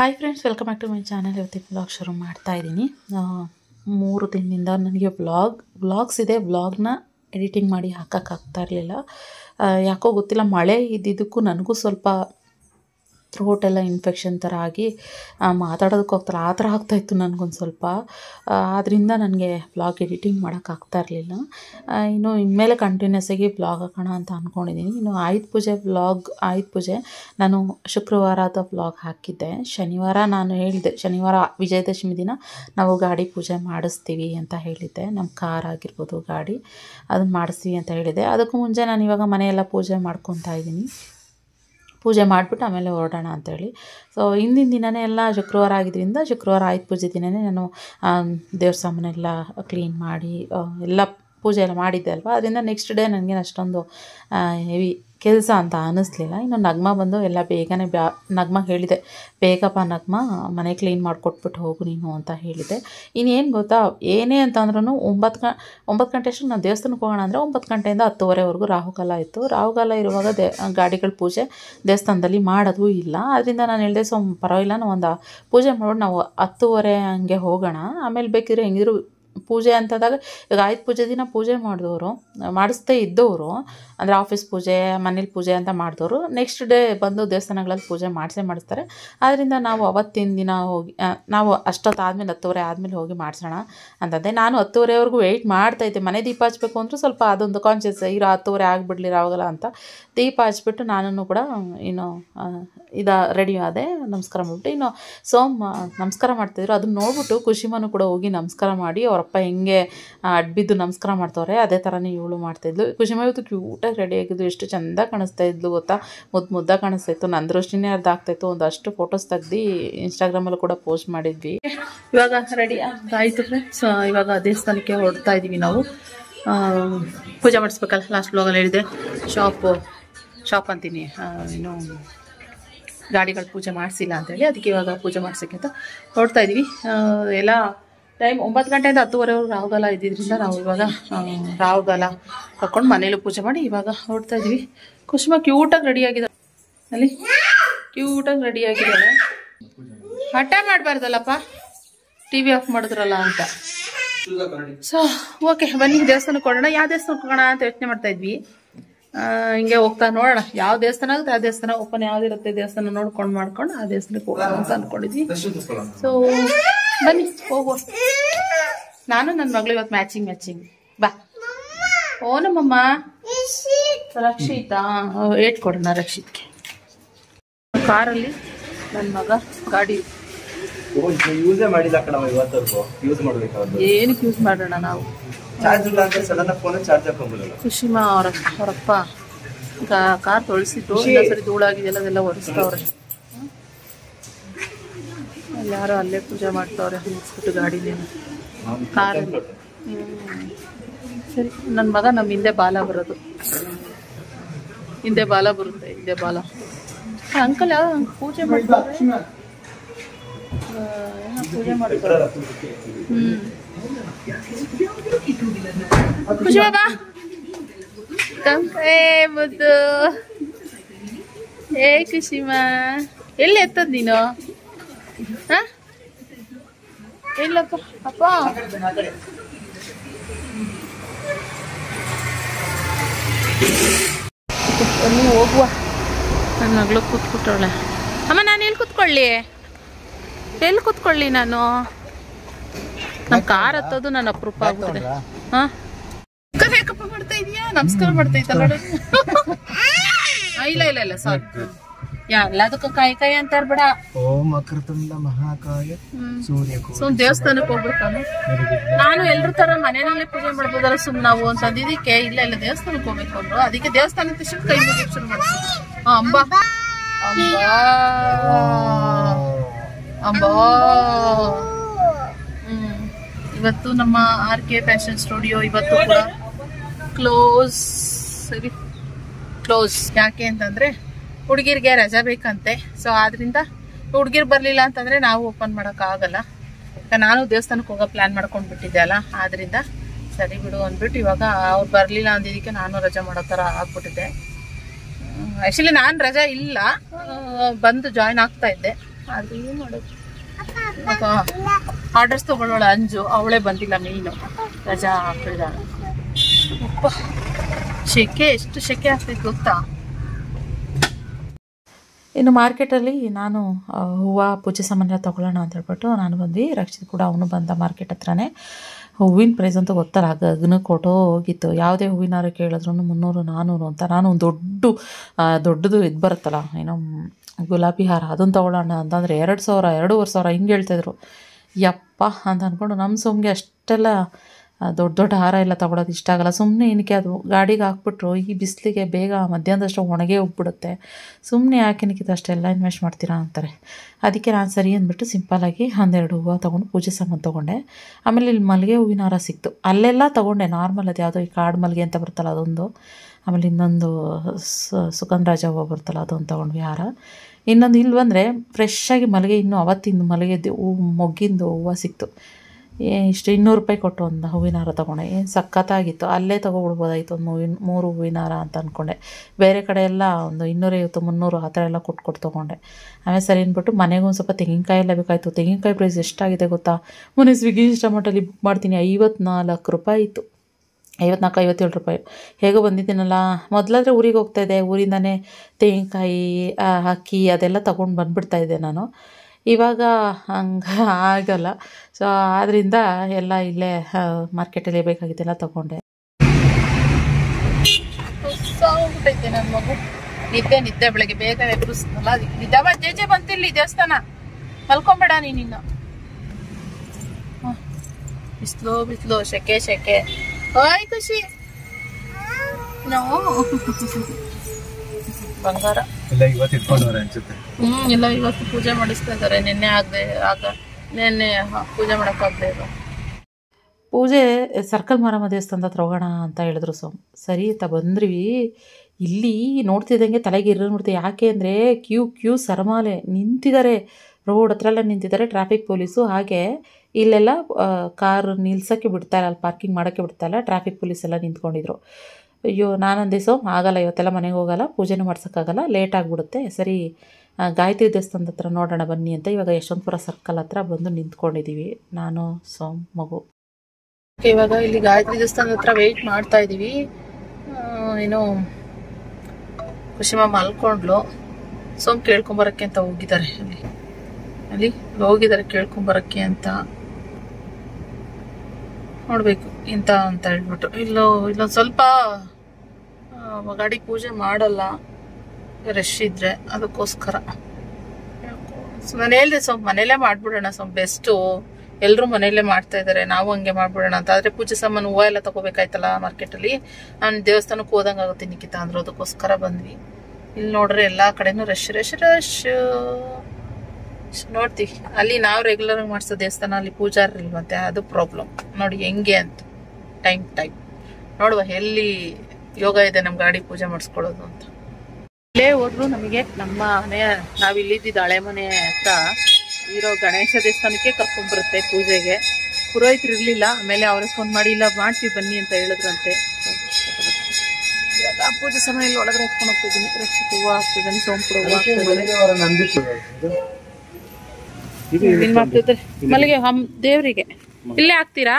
Hi friends welcome back to my channel ಇವತ್ತು vlog ಶುರು ಮಾಡ್ತಾ ಇದ್ದೀನಿ ಮೂರು ದಿನದಿಂದ ನನಗೆ ವ್ಲಾಗ್ ವ್ಲಾಗ್ಸ್ ಇದೆ ವ್ಲಾಗ್ನ ಎಡಿಟಿಂಗ್ ಮಾಡಿ ಹಾಕೋಕ್ಕಾಗ್ತಾ ಇರಲಿಲ್ಲ ಯಾಕೋ ಗೊತ್ತಿಲ್ಲ ಮಳೆ ಇದ್ದಿದ್ದಕ್ಕೂ ನನಗೂ ಸ್ವಲ್ಪ ಥ್ರೋಟ್ ಎಲ್ಲ ಇನ್ಫೆಕ್ಷನ್ ಥರ ಆಗಿ ಆ, ಮಾತಾಡೋದಕ್ಕೆ ಹೋಗ್ತಾರೆ ಆ ಥರ ಆಗ್ತಾಯಿತ್ತು ನನಗೊಂದು ಸ್ವಲ್ಪ ಆದ್ದರಿಂದ ನನಗೆ ವ್ಲಾಗ್ ಎಡಿಟಿಂಗ್ ಮಾಡೋಕ್ಕಾಗ್ತಾ ಇರಲಿಲ್ಲ ಇನ್ನು ಇನ್ಮೇಲೆ ಕಂಟಿನ್ಯೂಸ್ ಆಗಿ ವ್ಲಾಗ್ ಹಾಕೋಣ ಅಂತ ಅಂದ್ಕೊಂಡಿದ್ದೀನಿ ಇನ್ನು ಆಯುಧ ಪೂಜೆ ವ್ಲಾಗ್ ಆಯುಧ ಪೂಜೆ ನಾನು ಶುಕ್ರವಾರದ ವ್ಲಾಗ್ ಹಾಕಿದ್ದೆ ಶನಿವಾರ ನಾನು ಹೇಳಿದೆ ಶನಿವಾರ ವಿಜಯದಶಮಿ ದಿನ ನಾವು ಗಾಡಿ ಪೂಜೆ ಮಾಡಿಸ್ತೀವಿ ಅಂತ ಹೇಳಿದ್ದೆ ನಮ್ಮ ಕಾರ್ ಆಗಿರ್ಬೋದು ಗಾಡಿ ಅದನ್ನು ಮಾಡಿಸ್ತೀವಿ ಅಂತ ಹೇಳಿದೆ ಅದಕ್ಕೂ ಮುಂಚೆ ನಾನು ಇವಾಗ ಮನೆಯೆಲ್ಲ ಪೂಜೆ ಮಾಡ್ಕೊತಾ ಇದ್ದೀನಿ ಪೂಜೆ ಮಾಡಿಬಿಟ್ಟು ಆಮೇಲೆ ಹೊರಡೋಣ ಅಂತೇಳಿ ಸೊ ಹಿಂದಿನ ದಿನವೇ ಎಲ್ಲ ಶುಕ್ರವಾರ ಆಗಿದ್ದರಿಂದ ಶುಕ್ರವಾರ ಆಯುಧ ಪೂಜೆ ದಿನವೇ ನಾನು ದೇವ್ರ ಸಾಮಾನೆಲ್ಲ ಕ್ಲೀನ್ ಮಾಡಿ ಆ, ಎಲ್ಲ ಪೂಜೆ ಎಲ್ಲ ಮಾಡಿದ್ದೆ ಅಲ್ವಾ ಅದರಿಂದ ನೆಕ್ಸ್ಟ್ ಡೇ ನನಗೆ ಅಷ್ಟೊಂದು ಹೆವಿ ಕೆಲಸ ಅಂತ ಅನ್ನಿಸ್ಲಿಲ್ಲ ಇನ್ನು ನಗ್ಮ ಬಂದು ಎಲ್ಲ ಬೇಗನೆ ಬ್ಯಾ ನಗ್ಮ ಹೇಳಿದೆ ಬೇಗಪ್ಪ ನಗ್ಮ ಮನೆ ಕ್ಲೀನ್ ಮಾಡಿಕೊಟ್ಬಿಟ್ಟು ಹೋಗು ನೀನು ಅಂತ ಹೇಳಿದೆ ಇನ್ನೇನು ಗೊತ್ತಾ ಏನೇ ಅಂತಂದ್ರೂ ಒಂಬತ್ತು ಗ ಒಂಬತ್ತು ಗಂಟೆ ಅಷ್ಟು ನಾವು ದೇವಸ್ಥಾನಕ್ಕೆ ಹೋಗೋಣ ಅಂದರೆ ಒಂಬತ್ತು ಗಂಟೆಯಿಂದ ಹತ್ತುವರೆವರೆಗೂ ರಾಹುಕಾಲ ಇತ್ತು ರಾಹುಕಾಲ ಇರುವಾಗ ದೇ ಗಾಡಿಗಳ ಪೂಜೆ ದೇವಸ್ಥಾನದಲ್ಲಿ ಮಾಡೋದು ಇಲ್ಲ ಅದರಿಂದ ನಾನು ಹೇಳಿದೆ ಸೊ ಪರವಾಗಿಲ್ಲ ನಾವು ಒಂದು ಪೂಜೆ ಮಾಡ್ಬಿಟ್ಟು ನಾವು ಹತ್ತುವರೆ ಹಂಗೆ ಹೋಗೋಣ ಆಮೇಲೆ ಬೇಕಿದ್ರೆ ಹೆಂಗಿದ್ರು ಪೂಜೆ ಅಂತಂದಾಗ ಈಗ ಆಯುಧ ಪೂಜೆ ದಿನ ಪೂಜೆ ಮಾಡಿದವರು ಮಾಡಿಸ್ತೇ ಇದ್ದವರು ಅಂದರೆ ಆಫೀಸ್ ಪೂಜೆ ಮನೇಲಿ ಪೂಜೆ ಅಂತ ಮಾಡಿದವರು ನೆಕ್ಸ್ಟ್ ಡೇ ಬಂದು ದೇವಸ್ಥಾನಗಳಲ್ಲಿ ಪೂಜೆ ಮಾಡಿಸೇ ಮಾಡಿಸ್ತಾರೆ ಆದ್ದರಿಂದ ನಾವು ಅವತ್ತಿನ ದಿನ ಹೋಗಿ ಆ, ನಾವು ಅಷ್ಟೊತ್ತು ಆದಮೇಲೆ ಹತ್ತುವರೆ ಆದಮೇಲೆ ಹೋಗಿ ಮಾಡಿಸೋಣ ಅಂತಂದೆ ನಾನು ಹತ್ತುವರೆವರೆಗೂ ವೆಯ್ಟ್ ಮಾಡ್ತಾಯಿದ್ದೆ ಮನೆ ದೀಪ ಹಚ್ಬೇಕು ಅಂದರೂ ಸ್ವಲ್ಪ ಅದೊಂದು ಕಾನ್ಷಿಯಸ್ ಇರೋ ಹತ್ತುವರೆ ಆಗಿಬಿಡ್ಲಿ ರಾವಾಗಲ್ಲ ಅಂತ ದೀಪ ಹಚ್ಬಿಟ್ಟು ನಾನು ಕೂಡ ಇನ್ನು ಆ, ಇದ ರೆಡಿ ಆದೆ ನಮಸ್ಕಾರ ಮಾಡ್ಬಿಟ್ಟು ಇನ್ನು ಸೋಮ್ ಆ, ನಮಸ್ಕಾರ ಮಾಡ್ತಿದ್ರು ಅದನ್ನ ನೋಡ್ಬಿಟ್ಟು ಖುಷಿಮನು ಕೂಡ ಹೋಗಿ ನಮಸ್ಕಾರ ಮಾಡಿ ಅವರಪ್ಪ ಹೆಂಗೆ ಆ, ಅಡ್ಬಿದ್ದು ನಮಸ್ಕಾರ ಮಾಡ್ತವ್ರೆ ಅದೇ ಥರನೇ ಇವಳು ಮಾಡ್ತಾಯಿದ್ಲು ಖುಷಿಮ ಇವತ್ತು ಕ್ಯೂಟಾಗಿ ರೆಡಿ ಆಗಿದ್ದು ಎಷ್ಟು ಚೆಂದ ಕಾಣಿಸ್ತಾ ಇದ್ಲು ಗೊತ್ತಾ ಮುದ್ದು ಮುದ್ದ ಕಾಣಿಸ್ತಾ ಇತ್ತು ನನ್ನ ದೃಷ್ಟಿನೇ ಅರ್ಧ ಆಗ್ತಾಯಿತ್ತು ಒಂದಷ್ಟು ಫೋಟೋಸ್ ತೆಗ್ದು ಇನ್ಸ್ಟಾಗ್ರಾಮಲ್ಲೂ ಕೂಡ ಪೋಸ್ಟ್ ಮಾಡಿದ್ವಿ ಇವಾಗ ರೆಡಿ ಆಯಿತು ಫ್ರೆಂಡ್ಸ್ ಇವಾಗ ದೇವಸ್ಥಾನಕ್ಕೆ ಹೊರಡ್ತಾ ಇದ್ದೀವಿ ನಾವು ಆ, ಪೂಜೆ ಮಾಡಿಸ್ಬೇಕಲ್ಲ ಲಾಸ್ಟ್ ಬ್ಲಾಗಲ್ಲಿ ಹೇಳಿದೆ ಶಾಪು ಶಾಪ್ ಅಂತೀನಿ ಆ, ಏನು ಗಾಡಿಗಳ ಪೂಜೆ ಮಾಡಿಸಿಲ್ಲ ಅಂತೇಳಿ ಅದಕ್ಕೆ ಇವಾಗ ಪೂಜೆ ಮಾಡ್ಸೋಕ್ಕೆ ಅಂತ ಹೊರಡ್ತಾ ಇದ್ದೀವಿ ಆ, ಎಲ್ಲ ಟೈಮ್ ಒಂಬತ್ತು ಗಂಟೆಯಿಂದ ಹತ್ತುವರೆವರೆಗೂ ರಾಹುಗಾಲ ಇದ್ದಿದ್ದರಿಂದ ನಾವು ಇವಾಗ ಆ, ರಾಹುಗಾಲ ಕರ್ಕೊಂಡು ಮನೇಲೂ ಪೂಜೆ ಮಾಡಿ ಇವಾಗ ಹೊರಡ್ತಾ ಇದ್ದೀವಿ ಕುಸುಮ ಕ್ಯೂಟಾಗಿ ರೆಡಿಯಾಗಿದೆ ಅಲ್ಲಿ ಕ್ಯೂಟಾಗಿ ರೆಡಿಯಾಗಿದ್ದಾಳೆ ಹಠ ಮಾಡಬಾರ್ದಲ್ಲಪ್ಪ ಟಿ ವಿ ಆಫ್ ಮಾಡಿದ್ರಲ್ಲ ಅಂತ ಸೊ ಓಕೆ ಬನ್ನಿ ದೇವಸ್ಥಾನಕ್ಕೆ ಕೊಡೋಣ ಯಾವ ದೇವಸ್ಥಾನಕ್ಕೆ ಹೋಗೋಣ ಅಂತ ಯೋಚನೆ ಮಾಡ್ತಾ ಇದ್ವಿ ಆ, ಹಿಂಗೆ ಹೋಗ್ತಾ ನೋಡೋಣ ಯಾವ ದೇವಸ್ಥಾನ ಆಗುತ್ತೆ ಆ ದೇವಸ್ಥಾನ ಓಪನ್ ಯಾವ್ದಿರುತ್ತೆ ದೇವಸ್ಥಾನ ನೋಡ್ಕೊಂಡು ಮಾಡ್ಕೊಂಡು ಆ ದೇವಸ್ಥಾನಕ್ಕೆ ಹೋಗೋಣ ಅಂತ ಅನ್ಕೊಂಡಿದ್ವಿ ಸೊ ಬನ್ನಿ ಹೋಗುವ ನಾನು ನನ್ನ ಮಗಳು ಇವತ್ತು ಮ್ಯಾಚಿಂಗ್ ಮ್ಯಾಚಿಂಗ್ ಬಾ ಓ ನಮ್ಮಮ್ಮ ರಕ್ಷಿತಾ ಏಟ್ ಕೊಡೋಣ ರಕ್ಷಿತ್ಗೆ ಕಾರಲ್ಲಿ ನನ್ನ ಮಗ ಗಾಡಿ ಯೂಸೇ ಮಾಡಿಲ್ಲ ಕಣವ ಇವತ್ತವರೆಗೂ ಯೂಸ್ ಮಾಡ್ಬೇಕಾದ್ರು ಏನಕ್ಕೆ ಯೂಸ್ ಮಾಡೋಣ ನಾವು ಚಾರ್ಜ್ ಇಲ್ಲ ಅಂದ್ರೆ ಸಡನ್ ಫೋನ್ ಚಾರ್ಜ್ ಹಾಕೊಂಡ್ಬಿಡಲ್ಲ ಖುಷಿಮಾ ಅವ್ರ ಅವರಪ್ಪ ಕಾರ್ ತೊಳಸಿಟ್ಟು ಇಲ್ಲ ಸರಿ ಧೂಳಾಗಿದೆಲ್ಲ ಅದೆಲ್ಲ ಒರೆಸ್ತವ್ರೆ ಹ್ಮ್. ಅಲ್ಲಿ ಯಾರೋ ಅಲ್ಲೇ ಪೂಜೆ ಮಾಡ್ತವ್ರೆ ನಿಲ್ಸ್ಬಿಟ್ಟು ಗಾಡಿನೇನು ಕಾರಲ್ಲಿ ಹ್ಮ್. ಸರಿ ನನ್ನ ಮಗ ನಮ್ಮ ಹಿಂದೆ ಬಾಲ ಬರೋದು ಹಿಂದೆ ಬಾಲ ಬರುತ್ತೆ ಹಿಂದೆ ಬಾಲ ಅಂಕಲ್ ಯಾವ ಪೂಜೆ ಮಾಡ್ತಾರೆ ಆ, ಏನೋ ಪೂಜೆ ಮಾಡ್ತಾರೆ ಹ್ಮ್ ಖುಷಿ ಬಾಬಾ ಏ ಮುದ್ದು ಏ ಖುಷಿಮಾ ಎಲ್ಲಿ ಎತ್ತದ್ ನೀನು ಹ? ಎಲ್ಲಪ್ಪ ಅಪ್ಪ ಬನ್ನಿ ಹೋಗುವ ನನ್ನ ಮಗಳು ಕೂತ್ಬಿಟ್ಟವಳೆ ಅಮ್ಮ ನಾನು ಎಲ್ಲಿ ಕೂತ್ಕೊಳ್ಳಿ ಎಲ್ಲಿ ಕೂತ್ಕೊಳ್ಳಿ ನಾನು ನಮ್ಮ ಕಾರ್ ಹತ್ತೋದು ನನ್ನ ಅಪರೂಪ ಆಗ್ಬಿಟ್ಟಿದೆ ಹಾ ಯಾಕಪ್ಪ ಮಾಡ್ತಾ ಇದೀಯಾ ನಮಸ್ಕಾರ ಮಾಡ್ತಾ ಇದ್ದಲ್ಲ ನೋಡು. ಆ, ಇಲ್ಲ ಇಲ್ಲ ಇಲ್ಲ ಸಾರಿ ಎಲ್ಲದಕ್ಕೂ ಕಾಯಿ ಕಾಯಿ ಅಂತಾರ ಬೇಡ ಓಂ ಅಕೃತುಂಡ ಮಹಾಕಾಯ ಸೂರ್ಯ ಸುಮ್ ದೇವಸ್ಥಾನಕ್ಕೆ ಹೋಗ್ಬೇಕು ನಾನು ಎಲ್ರ ತರ ಮನೆಯಲ್ಲೇ ಪೂಜೆ ಮಾಡ್ಬೋದಲ್ಲ ಸುಮ್ ನಾವು ಅಂತ ಅಂದಿದ್ದಕ್ಕೆ ಇಲ್ಲ ಇಲ್ಲ ದೇವಸ್ಥಾನಕ್ಕೆ ಹೋಗ್ಬೇಕು ಅಂದ್ರು ಅದಕ್ಕೆ ದೇವಸ್ಥಾನದ ತಕ್ಷಣ ಕೈ ಮುಗಿಯಕ್ ಶುರು ಮಾಡ್ತೀನಿ ಹಾ, ಅಂಬಾ ಅಂಬಾ ಅಂಬಾ ಹ್ಮ್ ಇವತ್ತು ನಮ್ಮ ಆರ್ ಕೆ ಫ್ಯಾಷನ್ ಸ್ಟುಡಿಯೋ ಇವತ್ತು ಕೂಡ ಕ್ಲೋಸ್ ಸರಿ ಕ್ಲೋಸ್ ಯಾಕೆ ಅಂತಂದ್ರೆ ಹುಡುಗಿರಿಗೆ ರಜಾ ಬೇಕಂತೆ ಸೊ ಆದ್ರಿಂದ ಹುಡುಗಿರ್ ಬರ್ಲಿಲ್ಲ ಅಂತಂದ್ರೆ ನಾವು ಓಪನ್ ಆಗಲ್ಲ ಯಾಕೆ ನಾನು ದೇವಸ್ಥಾನಕ್ಕೆ ಹೋಗೋ ಪ್ಲಾನ್ ಮಾಡ್ಕೊಂಡು ಬಿಟ್ಟಿದ್ದೆ ಅಲ್ಲ ಆದ್ರಿಂದ ಸರಿ ಬಿಡು ಅಂದ್ಬಿಟ್ಟು ಇವಾಗ ಅವ್ರು ಬರ್ಲಿಲ್ಲ ಅಂದಿದ್ದಕ್ಕೆ ನಾನು ರಜಾ ಮಾಡೋ ಥರ ಆಗ್ಬಿಟ್ಟಿದ್ದೆ ಆ್ಯಕ್ಚುಲಿ ನಾನು ರಜಾ ಇಲ್ಲ ಆ, ಬಂದು ಜಾಯ್ನ್ ಆಗ್ತಾ ಇದ್ದೆ ಅದು ಏನು ಮಾಡೋದು ಆರ್ಡರ್ಸ್ ತಗೊಳ್ಳೋಳ ಅಂಜು ಅವಳೇ ಬಂದಿಲ್ಲ ಮೀನು ರಜಾ ಹಾಕಿದಾಳೆ ಅಪ್ಪ ಶೆಕೆ ಎಷ್ಟು ಶೆಕೆ ಆಗ್ತೈತೆ ಗೊತ್ತಾ ಇನ್ನು ಮಾರ್ಕೆಟಲ್ಲಿ ನಾನು ಆ, ಹೂವು ಪೂಜೆ ಸಾಮಾನೆಲ್ಲ ತೊಗೊಳ್ಳೋಣ ಅಂತ ಹೇಳ್ಬಿಟ್ಟು ನಾನು ಬಂದ್ವಿ ರಕ್ಷಿತ್ ಕೂಡ ಅವನು ಬಂದ ಮಾರ್ಕೆಟ್ ಹತ್ರನೇ ಹೂವಿನ ಪ್ರೈಸ್ ಅಂತೂ ಗೊತ್ತಲ್ಲ ಗಗನ ಕೊಟ್ಟೋ ಹೋಗಿತ್ತು ಯಾವುದೇ ಹೂವಿನಾರು ಕೇಳಿದ್ರು ಮುನ್ನೂರು ನಾನ್ನೂರು ಅಂತ ನಾನು ಒಂದು ದೊಡ್ಡ ಆ, ದೊಡ್ಡದು ಇದು ಬರುತ್ತಲ್ಲ ಏನೋ ಮ್, ಗುಲಾಬಿ ಹಾರ ಅದನ್ನು ತೊಗೊಳ್ಳೋಣ ಅಂತಂದರೆ ಎರಡು ಸಾವಿರ ಎರಡೂವರೆ ಸಾವಿರ ಹಿಂಗೆ ಹೇಳ್ತಾಯಿದ್ರು ಯಪ್ಪ ಅಂತ ಅಂದ್ಕೊಂಡು ನಮ್ಮ ಸೊಮ್ಗೆ ಅಷ್ಟೆಲ್ಲ ಆ, ದೊಡ್ಡ ದೊಡ್ಡ ಹಾರ ಎಲ್ಲ ತೊಗೊಳೋದು ಇಷ್ಟ ಆಗಲ್ಲ ಸುಮ್ಮನೆ ಏನಕ್ಕೆ ಅದು ಗಾಡಿಗೆ ಹಾಕ್ಬಿಟ್ರು ಈ ಬಿಸಿಲಿಗೆ ಬೇಗ ಮಧ್ಯಾಹ್ನದಷ್ಟು ಒಣಗೇ ಹೋಗ್ಬಿಡುತ್ತೆ ಸುಮ್ಮನೆ ಯಾಕೆ ಏನಕ್ಕಿದು ಅಷ್ಟೆಲ್ಲ ಇನ್ವೆಸ್ಟ್ ಮಾಡ್ತೀರಾ ಅಂತಾರೆ ಅದಕ್ಕೆ ನಾನು ಸರಿ ಅಂದ್ಬಿಟ್ಟು ಸಿಂಪಲ್ಲಾಗಿ ಒಂದೆರಡು ಹೂವು ತೊಗೊಂಡು ಪೂಜೆ ಸಾಮಾನು ತೊಗೊಂಡೆ ಆಮೇಲೆ ಇಲ್ಲಿ ಮಲ್ಲಿಗೆ ಹೂವಿನ ಹಾರ ಸಿಕ್ತು ಅಲ್ಲೆಲ್ಲ ತೊಗೊಂಡೆ ನಾರ್ಮಲ್ ಅದು ಯಾವುದೋ ಈ ಕಾಡು ಮಲ್ಲಿಗೆ ಅಂತ ಬರುತ್ತಲ್ಲ ಅದೊಂದು ಆಮೇಲೆ ಇನ್ನೊಂದು ಸ- ಸುಗಂಧರಾಜ ಹೂವು ಬರುತ್ತಲ್ಲ ಅದೊಂದು ತೊಗೊಂಡ್ವಿ ಹಾರ ಇನ್ನೊಂದು ಇಲ್ಲಿ ಬಂದರೆ ಫ್ರೆಶ್ಶಾಗಿ ಮಲ್ಲಿಗೆ ಇನ್ನೂ ಅವತ್ತಿಂದು ಮಲ್ಲಿಗೆದ್ದು ಹೂವು ಮೊಗ್ಗಿಂದು ಹೂವು ಸಿಕ್ತು ಏ ಇಷ್ಟು ಇನ್ನೂರು ರೂಪಾಯಿ ಕೊಟ್ಟು ಒಂದು ಹೂವಿನ ಹಾರ ತೊಗೊಂಡೆ ಏನು ಸಖತ್ತಾಗಿತ್ತು ಅಲ್ಲೇ ತೊಗೊಬಿಡ್ಬೋದಾಗಿತ್ತು ಒಂದು ಹೂವಿನ ಮೂರು ಹೂವಿನ ಹಾರ ಅಂತ ಅಂದ್ಕೊಂಡೆ ಬೇರೆ ಕಡೆ ಎಲ್ಲ ಒಂದು ಇನ್ನೂರೈವತ್ತು ಮುನ್ನೂರು ಆ ಥರ ಎಲ್ಲ ಕೊಟ್ಟು ಕೊಟ್ಟು ತೊಗೊಂಡೆ ಆಮೇಲೆ ಸರಿ ಅಂದ್ಬಿಟ್ಟು ಮನೆಗೆ ಒಂದು ಸ್ವಲ್ಪ ತೆಂಗಿನಕಾಯಿ ಎಲ್ಲ ಬೇಕಾಯಿತು ತೆಂಗಿನಕಾಯಿ ಪ್ರೈಸ್ ಎಷ್ಟಾಗಿದೆ ಗೊತ್ತಾ ಮೊನ್ನೆ ಸ್ವಿಗ್ಗಿ ಟೊಮೆಟೊಲಿ ಬುಕ್ ಮಾಡ್ತೀನಿ ಐವತ್ನಾಲ್ಕು ರೂಪಾಯಿ ಇತ್ತು ಐವತ್ನಾಲ್ಕು ಐವತ್ತೇಳು ರೂಪಾಯಿ ಹೇಗೋ ಬಂದಿದ್ದೀನಲ್ಲ ಮೊದಲಾದರೆ ಊರಿಗೆ ಹೋಗ್ತಾಯಿದ್ದೆ ಊರಿಂದನೇ ತೆಂಗಿನಕಾಯಿ ಆ, ಅಕ್ಕಿ ಅದೆಲ್ಲ ತೊಗೊಂಡು ಬಂದುಬಿಡ್ತಾಯಿದ್ದೆ ನಾನು ಇವಾಗ ಹಂಗೆ ಆಗಲ್ಲ ಸೊ ಆದ್ದರಿಂದ ಎಲ್ಲ ಇಲ್ಲೇ ಮಾರ್ಕೆಟಲ್ಲಿ ಬೇಕಾಗಿದ್ದೆಲ್ಲ ತೊಗೊಂಡೆ ಹೋಗ್ಬಿಟ್ಟೈತೆ ನನ್ನ ಮಗು ನಿದ್ದೆ ನಿದ್ದೆ ಬೆಳಗ್ಗೆ ಬೇಗ ಎದುರಿಸ್ನಲ್ಲ ಅದಕ್ಕೆ ನಿದ್ದವ ಜೇಜೆ ಬಂತಿಲ್ಲಿ ದೇವಸ್ಥಾನ ಮಲ್ಕೊಂಬೇಡ ನೀನಿನ್ನು ಬಿಸಿಲು ಬಿಸಿಲು ಸೆಕೆ ಸೆಕೆ ಓಯ್ ಖುಷಿ ನೋ ಬಂಗಾರ ಎಲ್ಲ ಇವತ್ತು ಇಟ್ಕೊಂಡವ್ರೆ ಅನ್ಸುತ್ತೆ ಹ್ಮ್ ಇಲ್ಲ ಇವತ್ತು ಪೂಜೆ ಮಾಡಿಸ್ತಾ ಇದ್ದಾರೆ ನಿನ್ನೆ ಆಗದೆ ಆಗ ನಿನ್ನೆ ಹ, ಪೂಜೆ ಮಾಡೋಕ್ಕಾಗದೆ ಇರೋ ಪೂಜೆ ಸರ್ಕಲ್ ಮಾರಮ್ಮ ದೇವಸ್ಥಾನದ ಹತ್ರ ಹೋಗೋಣ ಅಂತ ಹೇಳಿದ್ರು ಸೋಮ್ ಸರಿ ಅಂತ ಬಂದ್ರಿ ಇಲ್ಲಿ ನೋಡ್ತಿದ್ದಂಗೆ ತಲೆಗೆ ಇರ್ಬಿಡ್ತು ಯಾಕೆ ಅಂದರೆ ಕ್ಯೂ ಕ್ಯೂ ಸರಮಾಲೆ ನಿಂತಿದ್ದಾರೆ ರೋಡ್ ಹತ್ರ ಎಲ್ಲ ನಿಂತಿದ್ದಾರೆ ಟ್ರಾಫಿಕ್ ಪೊಲೀಸು ಹಾಗೆ ಇಲ್ಲೆಲ್ಲ ಕಾರ್ ನಿಲ್ಸೋಕ್ಕೆ ಬಿಡ್ತಾ ಇಲ್ಲ ಅಲ್ಲಿ ಪಾರ್ಕಿಂಗ್ ಮಾಡೋಕ್ಕೆ ಬಿಡ್ತಾ ಇಲ್ಲ ಟ್ರಾಫಿಕ್ ಪೊಲೀಸ್ ಎಲ್ಲ ನಿಂತ್ಕೊಂಡಿದ್ರು ಅಯ್ಯೋ ನಾನೊಂದೇ ಸೊ ಆಗಲ್ಲ ಇವತ್ತೆಲ್ಲ ಮನೆಗೆ ಹೋಗಲ್ಲ ಪೂಜೆನೂ ಮಾಡ್ಸೋಕ್ಕಾಗಲ್ಲ ಲೇಟ್ ಆಗಿಬಿಡುತ್ತೆ ಸರಿ ಆ, ಗಾಯತ್ರಿ ದೇವಸ್ಥಾನದ ಹತ್ರ ನೋಡೋಣ ಬನ್ನಿ ಅಂತ ಇವಾಗ ಯಶವಂತಪುರ ಸರ್ಕಲ್ ಹತ್ರ ಬಂದು ನಿಂತ್ಕೊಂಡಿದ್ದೀವಿ ನಾನು ಸೋಮ್ ಮಗು ಇವಾಗ ಇಲ್ಲಿ ಗಾಯತ್ರಿ ದೇವಸ್ಥಾನದ ಹತ್ರ ವೆಯ್ಟ್ ಮಾಡ್ತಾ ಇದ್ದೀವಿ ಏನೋ ಖುಷಿಮ ಮಲ್ಕೊಂಡ್ಲು ಸೋಮ್ ಕೇಳ್ಕೊಂಬರಕ್ಕೆ ಅಂತ ಹೋಗಿದ್ದಾರೆ ಅಲ್ಲಿ ಅಲ್ಲಿ ಹೋಗಿದ್ದಾರೆ ಕೇಳ್ಕೊಂಬರಕ್ಕೆ ಅಂತ ನೋಡ್ಬೇಕು ಇಂತ ಅಂತ ಹೇಳ್ಬಿಟ್ಟು ಇಲ್ಲೋ ಇಲ್ಲೊಂದು ಸ್ವಲ್ಪ ಆ, ಗಾಡಿ ಪೂಜೆ ಮಾಡಲ್ಲ ರಶ್ ಇದ್ರೆ ಅದಕ್ಕೋಸ್ಕರ ಸೊ ನಾನು ಹೇಳ್ದೆ ಸ್ವಲ್ಪ ಮನೇಲೇ ಮಾಡ್ಬಿಡೋಣ ಸ್ವಲ್ಪ ಬೆಸ್ಟು ಎಲ್ಲರೂ ಮನೇಲೇ ಮಾಡ್ತಾ ಇದ್ದಾರೆ ನಾವು ಹಂಗೆ ಮಾಡ್ಬಿಡೋಣ ಅಂತ ಆದ್ರೆ ಪೂಜೆ ಸಾಮಾನು ಹೂವು ಎಲ್ಲ ತಗೋಬೇಕಾಯ್ತಲ್ಲ ಮಾರ್ಕೆಟಲ್ಲಿ ನಾನು ದೇವಸ್ಥಾನಕ್ಕೆ ಹೋದಂಗೆ ಆಗುತ್ತೆ ನಿಖಿತ ಅಂದ್ರು ಅದಕ್ಕೋಸ್ಕರ ಬಂದ್ವಿ ಇಲ್ಲಿ ನೋಡ್ರೆ ಎಲ್ಲಾ ಕಡೆನೂ ರಶ್ ರಶ್ ರಶ್ ನೋಡ್ತೀವಿ ಅಲ್ಲಿ ನಾವು ರೆಗ್ಯುಲರ್ ಆಗಿ ಮಾಡಿಸೋ ದೇವಸ್ಥಾನ ಅಲ್ಲಿ ಪೂಜಾರ ಇಲ್ವಂತೆ ಅದು ಪ್ರಾಬ್ಲಮ್ ನೋಡಿ ಹೆಂಗೆ ಅಂತ ಟೈಮ್ ಟೈಮ್ ನೋಡುವ ಎಲ್ಲಿ ಯೋಗ ಇದೆ ನಮ್ಮ ಗಾಡಿ ಪೂಜೆ ಮಾಡಿಸ್ಕೊಳ್ಳೋದು ಅಂತ ಇಲ್ಲೇ ಹೋದ್ರು ನಮಗೆ ನಮ್ಮ ಮನೆ ನಾವ್ ಇಲ್ಲಿದ್ದ ಹಳೆ ಮನೆ ಹತ್ರ ಇರೋ ಗಣೇಶ ದೇವಸ್ಥಾನಕ್ಕೆ ಕರ್ಕೊಂಡ್ಬರುತ್ತೆ ಪೂಜೆಗೆ ಪುರೋಹಿತರು ಇರ್ಲಿಲ್ಲ ಆಮೇಲೆ ಅವ್ರಿಗೆ ಫೋನ್ ಮಾಡಿ ಇಲ್ಲ ಮಾಡ್ತೀವಿ ಬನ್ನಿ ಅಂತ ಹೇಳಿದ್ರಂತೆ ಇವಾಗ ಪೂಜೆ ಸಮಯದಲ್ಲಿ ಒಳಗಡೆ ಎತ್ಕೊಂಡು ಹೋಗ್ತಿದ್ದೀನಿ ರಕ್ಷಿತ ಹೂವು ಹಾಕ್ತಿದ್ದೀನಿ ಸೋಂಪುರ ಹೂವು ಹಾಕ್ತಿದ್ದೀನಿ ಏನ್ ಮಾಡ್ತಿದ್ರೆ ಮಲ್ಲಿಗೆ ಹಮ್ ದೇವರಿಗೆ ಇಲ್ಲೇ ಹಾಕ್ತೀರಾ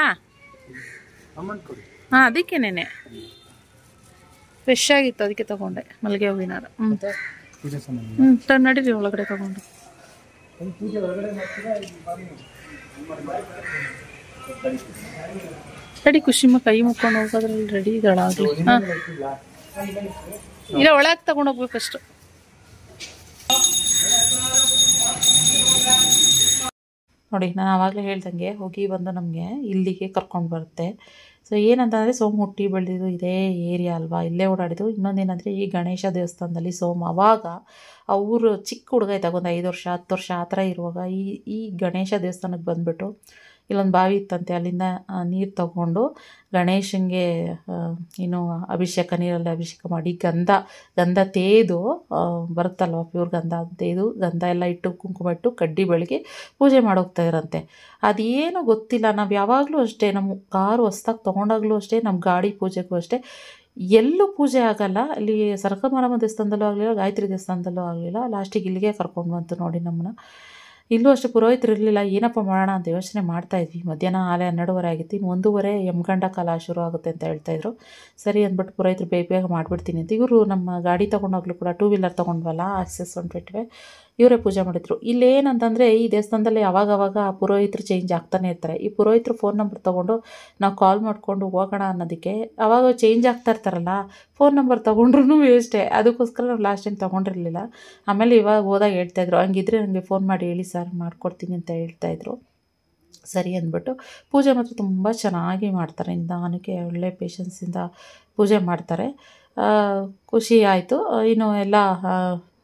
ಹಾ ಅದಕ್ಕೇನೇನೆ ಫ್ರೆಶ್ ಆಗಿತ್ತು ಅದಕ್ಕೆ ತಗೊಂಡೆ ಮಲ್ಲಿಗೆ ಹೂವಿನ ಹಾರ ಹ್ಮ್ ಹ್ಮ್ ತ- ನಡೀರಿ ಒಳಗಡೆ ತಗೊಂಡು ರೆಡಿ ಖುಷಿಮ ಕೈ ಮುಕ್ಕೊಂಡು ಹೋಗೋದ್ರಲ್ಲಿ ರೆಡಿ ಇದ್ದಾಳಾಗ್ಲಿ ಹಾ ಇಲ್ಲ ಒಳಗೆ ತಗೊಂಡು ಹೋಗ್ಬೇಕು ಅಷ್ಟು ನೋಡಿ ನಾನು ಆವಾಗಲೇ ಹೇಳ್ದಂಗೆ ಹೋಗಿ ಬಂದು ನಮಗೆ ಇಲ್ಲಿಗೆ ಕರ್ಕೊಂಡು ಬರುತ್ತೆ ಸೊ ಏನಂತಂದರೆ ಸೋಮ್ ಹುಟ್ಟಿ ಬೆಳೆದಿದ್ದು ಇದೇ ಏರಿಯಾ ಅಲ್ವಾ ಇಲ್ಲೇ ಓಡಾಡಿದ್ದು ಇನ್ನೊಂದೇನಂದರೆ ಈ ಗಣೇಶ ದೇವಸ್ಥಾನದಲ್ಲಿ ಸೋಮ್ ಅವಾಗ ಅವರು ಚಿಕ್ಕ ಹುಡುಗ ಇದ್ದಾಗ ಒಂದು ಐದು ವರ್ಷ ಹತ್ತು ವರ್ಷ ಆ ಥರ ಇರುವಾಗ ಈ ಈ ಗಣೇಶ ದೇವಸ್ಥಾನಕ್ಕೆ ಬಂದುಬಿಟ್ಟು ಇಲ್ಲೊಂದು ಬಾವಿ ಇತ್ತಂತೆ ಅಲ್ಲಿಂದ ನೀರು ತಗೊಂಡು ಗಣೇಶನಿಗೆ ಏನು ಅಭಿಷೇಕ ನೀರಲ್ಲಿ ಅಭಿಷೇಕ ಮಾಡಿ ಗಂಧ ಗಂಧ ತೇದು ಆ, ಬರುತ್ತಲ್ವ ಪ್ಯೂರ್ ಗಂಧ ತೇದು ಗಂಧ ಎಲ್ಲ ಇಟ್ಟು ಕುಂಕುಮ ಇಟ್ಟು ಕಡ್ಡಿ ಬೆಳಗ್ಗೆ ಪೂಜೆ ಮಾಡೋಗ್ತಾ ಇರಂತೆ ಅದೇನೋ ಗೊತ್ತಿಲ್ಲ ನಾವು ಯಾವಾಗಲೂ ಅಷ್ಟೇ ನಮ್ಮ ಕಾರು ಹೊಸ್ದಾಗಿ ತೊಗೊಂಡಾಗಲೂ ಅಷ್ಟೇ ನಮ್ಮ ಗಾಡಿ ಪೂಜೆಗೂ ಅಷ್ಟೇ ಎಲ್ಲೂ ಪೂಜೆ ಆಗಲ್ಲ ಅಲ್ಲಿ ಸರ್ಕಮಾರಮ್ಮ ದೇವಸ್ಥಾನದಲ್ಲೂ ಆಗಲಿಲ್ಲ ಗಾಯತ್ರಿ ದೇವಸ್ಥಾನದಲ್ಲೂ ಆಗಲಿಲ್ಲ ಲಾಸ್ಟಿಗೆ ಇಲ್ಲಿಗೆ ಕರ್ಕೊಂಡು ಬಂತು ನೋಡಿ ನಮ್ಮನ್ನ ಇಲ್ಲೂ ಅಷ್ಟೇ ಪುರೋಹಿತರು ಇರಲಿಲ್ಲ ಏನಪ್ಪ ಮಾಡೋಣ ಅಂತ ಯೋಚನೆ ಮಾಡ್ತಾ ಇದ್ವಿ ಮಧ್ಯಾಹ್ನ ಆಲೆ ಹನ್ನೆರಡುವರೆ ಆಗಿತ್ತು ಇನ್ನು ಒಂದೂವರೆ ಯಮಗಂಡ ಕಾಲ ಶುರು ಆಗುತ್ತೆ ಅಂತ ಹೇಳ್ತಾಯಿದ್ರು ಸರಿ ಅಂದ್ಬಿಟ್ಟು ಪುರೋಹಿತರು ಬೇಗ ಬೇಗ ಮಾಡಿಬಿಡ್ತೀನಿ ಅಂತ ಇವರು ನಮ್ಮ ಗಾಡಿ ತೊಗೊಂಡೋಗ್ಲು ಕೂಡ ಟೂ ವೀಲರ್ ತೊಗೊಂಡ್ವಲ್ಲ ಆಕ್ಸೆಸ್ ಒನ್ ಟ್ವೆಂಟಿ ಇವರೇ ಪೂಜೆ ಮಾಡಿದ್ರು ಇಲ್ಲೇನಂತಂದರೆ ಈ ದೇವಸ್ಥಾನದಲ್ಲಿ ಅವಾಗವಾಗ ಪುರೋಹಿತರು ಚೇಂಜ್ ಆಗ್ತಾನೆ ಇರ್ತಾರೆ ಈ ಪುರೋಹಿತರು ಫೋನ್ ನಂಬರ್ ತೊಗೊಂಡು ನಾವು ಕಾಲ್ ಮಾಡಿಕೊಂಡು ಹೋಗೋಣ ಅನ್ನೋದಕ್ಕೆ ಅವಾಗ ಚೇಂಜ್ ಆಗ್ತಾ ಇರ್ತಾರಲ್ಲ ಫೋನ್ ನಂಬರ್ ತೊಗೊಂಡ್ರು ವೇಸ್ಟೇ ಅದಕ್ಕೋಸ್ಕರ ನಾವು ಲಾಸ್ಟ್ ಟೈಮ್ ತೊಗೊಂಡಿರಲಿಲ್ಲ ಆಮೇಲೆ ಇವಾಗ ಹೋದಾಗ ಹೇಳ್ತಾಯಿದ್ರು ಹಂಗಿದ್ರೆ ನನಗೆ ಫೋನ್ ಮಾಡಿ ಹೇಳಿ ಸರ್ ಮಾಡಿಕೊಡ್ತೀನಿ ಅಂತ ಹೇಳ್ತಾಯಿದ್ರು ಸರಿ ಅಂದ್ಬಿಟ್ಟು ಪೂಜೆ ಮಾತ್ರ ತುಂಬ ಚೆನ್ನಾಗಿ ಮಾಡ್ತಾರೆ ನಿಧಾನಕ್ಕೆ ಒಳ್ಳೆ ಪೇಷನ್ಸಿಂದ ಪೂಜೆ ಮಾಡ್ತಾರೆ ಆ, ಖುಷಿ ಆಯಿತು ಇನ್ನು ಎಲ್ಲ ಆ,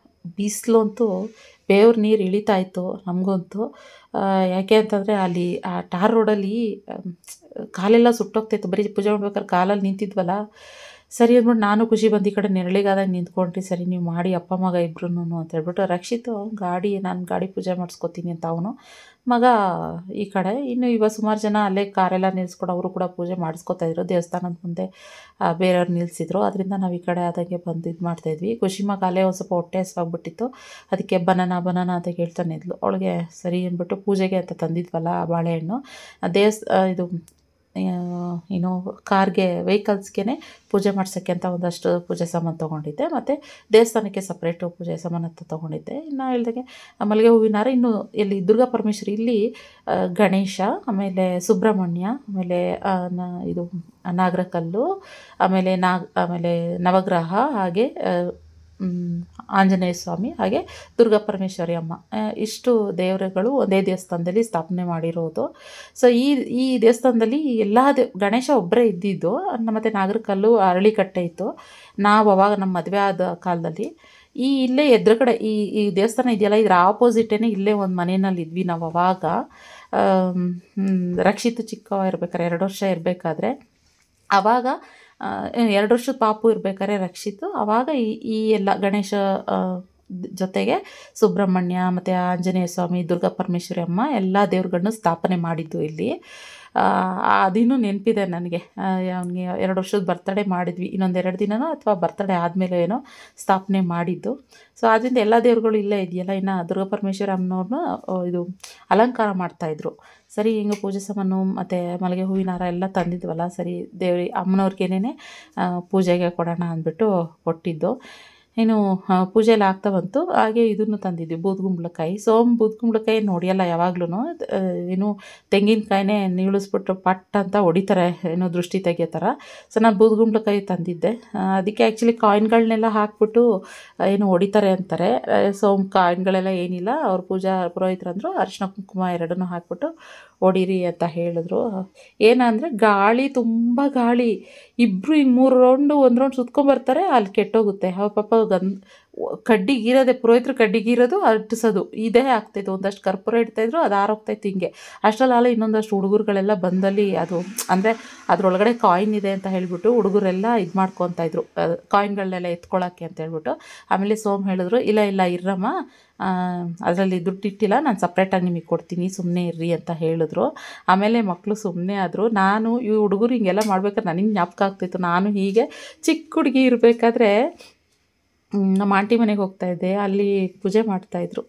ಬಿಸಿಲು ಅಂತೂ ಬೇವ್ರ ನೀರು ಇಳಿತಾ ಇತ್ತು ನಮಗಂತೂ ಆ, ಯಾಕೆ ಅಂತಂದರೆ ಅಲ್ಲಿ ಆ ಟಾರ್ ರೋಡಲ್ಲಿ ಆಮ್, ಕಾಲೆಲ್ಲ ಸುಟ್ಟೋಗ್ತಾಯಿತ್ತು ಬರೀ ಪೂಜೆ ಮಾಡ್ಬೇಕಾದ್ರೆ ಕಾಲಲ್ಲಿ ನಿಂತಿದ್ವಲ್ಲ ಸರಿ ಅಂದ್ಬಿಟ್ಟು ನಾನು ಖುಷಿ ಬಂದು ಈ ಕಡೆ ನೆರಳಿಗಾದಾಗ ನಿಂತ್ಕೊಂಡ್ರಿ ಸರಿ ನೀವು ಮಾಡಿ ಅಪ್ಪ ಮಗ ಇಬ್ರು ಅಂತ ಹೇಳ್ಬಿಟ್ಟು ರಕ್ಷಿತು ಗಾಡಿ ನಾನು ಗಾಡಿ ಪೂಜೆ ಮಾಡಿಸ್ಕೊತೀನಿ ಅಂತ ಅವನು ಮಗ ಈ ಕಡೆ ಇನ್ನು ಇವಾಗ ಸುಮಾರು ಜನ ಅಲ್ಲೇ ಕಾರೆಲ್ಲ ನಿಲ್ಲಿಸ್ಕೊಂಡು ಅವರು ಕೂಡ ಪೂಜೆ ಮಾಡಿಸ್ಕೊತಾ ಇದ್ರು ದೇವಸ್ಥಾನದ ಮುಂದೆ ಆ, ಬೇರೆಯವ್ರು ನಿಲ್ಲಿಸಿದ್ರು ಅದರಿಂದ ನಾವು ಈ ಕಡೆ ಆದಾಗೆ ಬಂದು ಇದು ಮಾಡ್ತಾಯಿದ್ವಿ ಖುಷಿ ಮಗ ಅಲ್ಲೇ ಒಂದು ಸ್ವಲ್ಪ ಹೊಟ್ಟೆ ಹಸ್ವಾಗ್ಬಿಟ್ಟಿತ್ತು ಅದಕ್ಕೆ ಬನಾನ ಬನಾನ ಅಂತ ಕೇಳ್ತಾನೆ ಇದ್ಲು ಅವಳಿಗೆ ಸರಿ ಅಂದ್ಬಿಟ್ಟು ಪೂಜೆಗೆ ಅಂತ ತಂದಿದ್ವಲ್ಲ ಆ ಬಾಳೆಹಣ್ಣು ಆ ದೇವಸ್ ಆ, ಇದು ಆ, ಏನು ಕಾರ್ಗೆ ವೆಹಿಕಲ್ಸ್ಗೆ ಪೂಜೆ ಮಾಡ್ಸೋಕ್ಕೆ ಅಂತ ಒಂದಷ್ಟು ಪೂಜೆ ಸಾಮಾನು ತೊಗೊಂಡಿದ್ದೆ ಮತ್ತು ದೇವಸ್ಥಾನಕ್ಕೆ ಸಪ್ರೇಟು ಪೂಜೆ ಸಾಮಾನು ಅಂತ ತೊಗೊಂಡಿದ್ದೆ ಇನ್ನು ಹೇಳ್ದಾಗೆ ಮಲ್ಲಿಗೆ ಹೂವಿನ ಹಾರ ಇನ್ನು ಇಲ್ಲಿ ದುರ್ಗಾ ಪರಮೇಶ್ವರಿ ಇಲ್ಲಿ ಆ, ಗಣೇಶ ಆಮೇಲೆ ಸುಬ್ರಹ್ಮಣ್ಯ ಆಮೇಲೆ ಆ, ನ ಇದು ನಾಗರಕಲ್ಲು ಆಮೇಲೆ ನಾಗ್ ಆಮೇಲೆ ನವಗ್ರಹ ಹಾಗೆ ಆ, ಮ್, ಆಂಜನೇಯ ಸ್ವಾಮಿ ಹಾಗೆ ದುರ್ಗಾ ಪರಮೇಶ್ವರಿ ಅಮ್ಮ ಆ, ಇಷ್ಟು ದೇವರುಗಳು ಒಂದೇ ದೇವಸ್ಥಾನದಲ್ಲಿ ಸ್ಥಾಪನೆ ಮಾಡಿರೋದು ಸೊ ಈ ಈ ದೇವಸ್ಥಾನದಲ್ಲಿ ಎಲ್ಲ ದೇ ಗಣೇಶ ಒಬ್ಬರೇ ಇದ್ದಿದ್ದು ನ- ಮತ್ತು ನಾಗರಕಲ್ಲು ಅರಳಿಕಟ್ಟೆ ಇತ್ತು ನಾವು ಅವಾಗ ನಮ್ಮ ಮದುವೆ ಆದ ಕಾಲದಲ್ಲಿ ಈ ಇಲ್ಲೇ ಎದುರುಗಡೆ ಈ ಈ ದೇವಸ್ಥಾನ ಇದೆಯಲ್ಲ ಇದ್ರ ಆಪೋಸಿಟೇನೆ ಇಲ್ಲೇ ಒಂದು ಮನೆಯಲ್ಲಿ ಇದ್ವಿ ನಾವು ಅವಾಗ ಆಮ್, ಹ್ಮ್, ರಕ್ಷಿತ್ ಚಿಕ್ಕವ ಇರ್ಬೇಕಾದ್ರೆ ಎರಡು ವರ್ಷ ಇರಬೇಕಾದ್ರೆ ಆವಾಗ ಆ, ಎರಡು ವರ್ಷದ ಪಾಪು ಇರ್ಬೇಕಾದ್ರೆ ರಕ್ಷಿತ್ ಆವಾಗ ಈ ಈ ಎಲ್ಲ ಗಣೇಶ ಆ, ದ್- ಜೊತೆಗೆ ಸುಬ್ರಹ್ಮಣ್ಯ ಮತ್ತು ಆಂಜನೇಯ ಸ್ವಾಮಿ ದುರ್ಗಾ ಪರಮೇಶ್ವರಿ ಅಮ್ಮ ಎಲ್ಲ ದೇವ್ರುಗಳನ್ನೂ ಸ್ಥಾಪನೆ ಮಾಡಿದ್ದು ಇಲ್ಲಿ ಆ, ಅದಿನ್ನೂ ನೆನಪಿದೆ ನನಗೆ ಅವನಿಗೆ ಎರಡು ವರ್ಷದ ಬರ್ತಡೇ ಮಾಡಿದ್ವಿ ಇನ್ನೊಂದು ಎರಡು ದಿನನೋ ಅಥವಾ ಬರ್ತಡೇ ಆದಮೇಲೆ ಏನೋ ಸ್ಥಾಪನೆ ಮಾಡಿದ್ದು ಸೊ ಅದರಿಂದ ಎಲ್ಲ ದೇವ್ರುಗಳು ಇಲ್ಲೇ ಇದೆಯಲ್ಲ ಇನ್ನು ದುರ್ಗಾ ಪರಮೇಶ್ವರಿ ಅಮ್ಮನವ್ರನ್ನ ಇದು ಅಲಂಕಾರ ಮಾಡ್ತಾಯಿದ್ರು ಸರಿ ಹಿಂಗೆ ಪೂಜೆ ಸಾಮಾನು ಮತ್ತು ಮಲ್ಲಿಗೆ ಹೂವಿನ ಹಾರ ಎಲ್ಲ ತಂದಿದ್ವಲ್ಲ ಸರಿ ದೇವ್ರಿ ಅಮ್ಮನವ್ರಿಗೇನೆ ಪೂಜೆಗೆ ಕೊಡೋಣ ಅಂದ್ಬಿಟ್ಟು ಕೊಟ್ಟಿದ್ದು ಇನ್ನು ಆ, ಪೂಜೆ ಎಲ್ಲ ಆಗ್ತಾ ಬಂತು ಹಾಗೆ ಇದನ್ನು ತಂದಿದ್ವಿ ಬೂದ್ಗುಂಬಳಕಾಯಿ ಸೋಮ್ ಬೂದ್ಗುಂಬಳಕಾಯಿ ನೋಡಿಯಲ್ಲ ಯಾವಾಗ್ಲೂ ಏನು ತೆಂಗಿನಕಾಯಿನೇ ನೀಳಿಸ್ಬಿಟ್ಟು ಪಟ್ ಅಂತ ಹೊಡಿತಾರೆ ಏನೋ ದೃಷ್ಟಿ ತೆಗಿಯೋ ಥರ ಸೊ ನಾನು ಬೂದ್ಗುಂಬಳಕಾಯಿ ತಂದಿದ್ದೆ ಆ, ಅದಕ್ಕೆ ಆ್ಯಕ್ಚುಲಿ ಕಾಯಿನ್ಗಳನ್ನೆಲ್ಲ ಹಾಕ್ಬಿಟ್ಟು ಆ, ಏನು ಹೊಡಿತಾರೆ ಅಂತಾರೆ ಆ, ಸೋಮ್ ಕಾಯಿನ್ಗಳೆಲ್ಲ ಏನಿಲ್ಲ ಅವ್ರ ಪೂಜಾ ಪುರೋಹಿತರು ಅಂದರು ಅರಿಶಿನ ಕುಂಕುಮ ಎರಡನ್ನೂ ಹಾಕ್ಬಿಟ್ಟು ಹೊಡೀರಿ ಅಂತ ಹೇಳಿದ್ರು ಏನಂದರೆ ಗಾಳಿ ತುಂಬ ಗಾಳಿ ಇಬ್ಬರು ಹಿಂಗೆ ಮೂರು ರೌಂಡು ಒಂದು ರೌಂಡ್ ಸುತ್ಕೊಂಬರ್ತಾರೆ ಅಲ್ಲಿ ಕೆಟ್ಟೋಗುತ್ತೆ ಅವ ಪಾಪ ಗಂಧ ಕಡ್ಡಿಗೀರೋದೆ ಪುರೋಹಿತರು ಕಡ್ಡಿಗೀರೋದು ಅಂಟಿಸೋದು ಇದೇ ಆಗ್ತಾಯಿತ್ತು ಒಂದಷ್ಟು ಕರ್ಪೂರ ಇಡ್ತಾಯಿದ್ರು ಅದು ಆರೋಗ್ತಾಯಿತ್ತು ಹಿಂಗೆ ಅಷ್ಟರಲ್ಲಾಲ ಇನ್ನೊಂದಷ್ಟು ಹುಡುಗರುಗಳೆಲ್ಲ ಬಂದಲ್ಲಿ ಅದು ಅಂದರೆ ಅದರೊಳಗಡೆ ಕಾಯಿನ್ ಇದೆ ಅಂತ ಹೇಳ್ಬಿಟ್ಟು ಹುಡುಗರೆಲ್ಲ ಇದು ಮಾಡ್ಕೊತಾ ಇದ್ರು ಕಾಯಿನ್ಗಳನ್ನೆಲ್ಲ ಎತ್ಕೊಳ್ಳೋಕ್ಕೆ ಅಂತ ಹೇಳ್ಬಿಟ್ಟು ಆಮೇಲೆ ಸೋಮ್ ಹೇಳಿದ್ರು ಇಲ್ಲ ಇಲ್ಲ ಇರ್ರಮ್ಮ ಅದರಲ್ಲಿ ದುಡ್ಡಿಟ್ಟಿಲ್ಲ ನಾನು ಸಪ್ರೇಟಾಗಿ ನಿಮಗೆ ಕೊಡ್ತೀನಿ ಸುಮ್ಮನೆ ಇರ್ರಿ ಅಂತ ಹೇಳಿದ್ರು ಆಮೇಲೆ ಮಕ್ಕಳು ಸುಮ್ಮನೆ ಆದರು ನಾನು ಈ ಹುಡುಗರು ಹಿಂಗೆಲ್ಲ ಮಾಡ್ಬೇಕಾದ್ರೆ ನನಗೆ ಜ್ಞಾಪಕ ಆಗ್ತಿತ್ತು ನಾನು ಹೀಗೆ ಚಿಕ್ಕ ಹುಡುಗಿ ಇರಬೇಕಾದ್ರೆ ನಮ್ಮ ಆಂಟಿ ಮನೆಗೆ ಹೋಗ್ತಾಯಿದ್ದೆ ಅಲ್ಲಿ ಪೂಜೆ ಮಾಡ್ತಾಯಿದ್ರು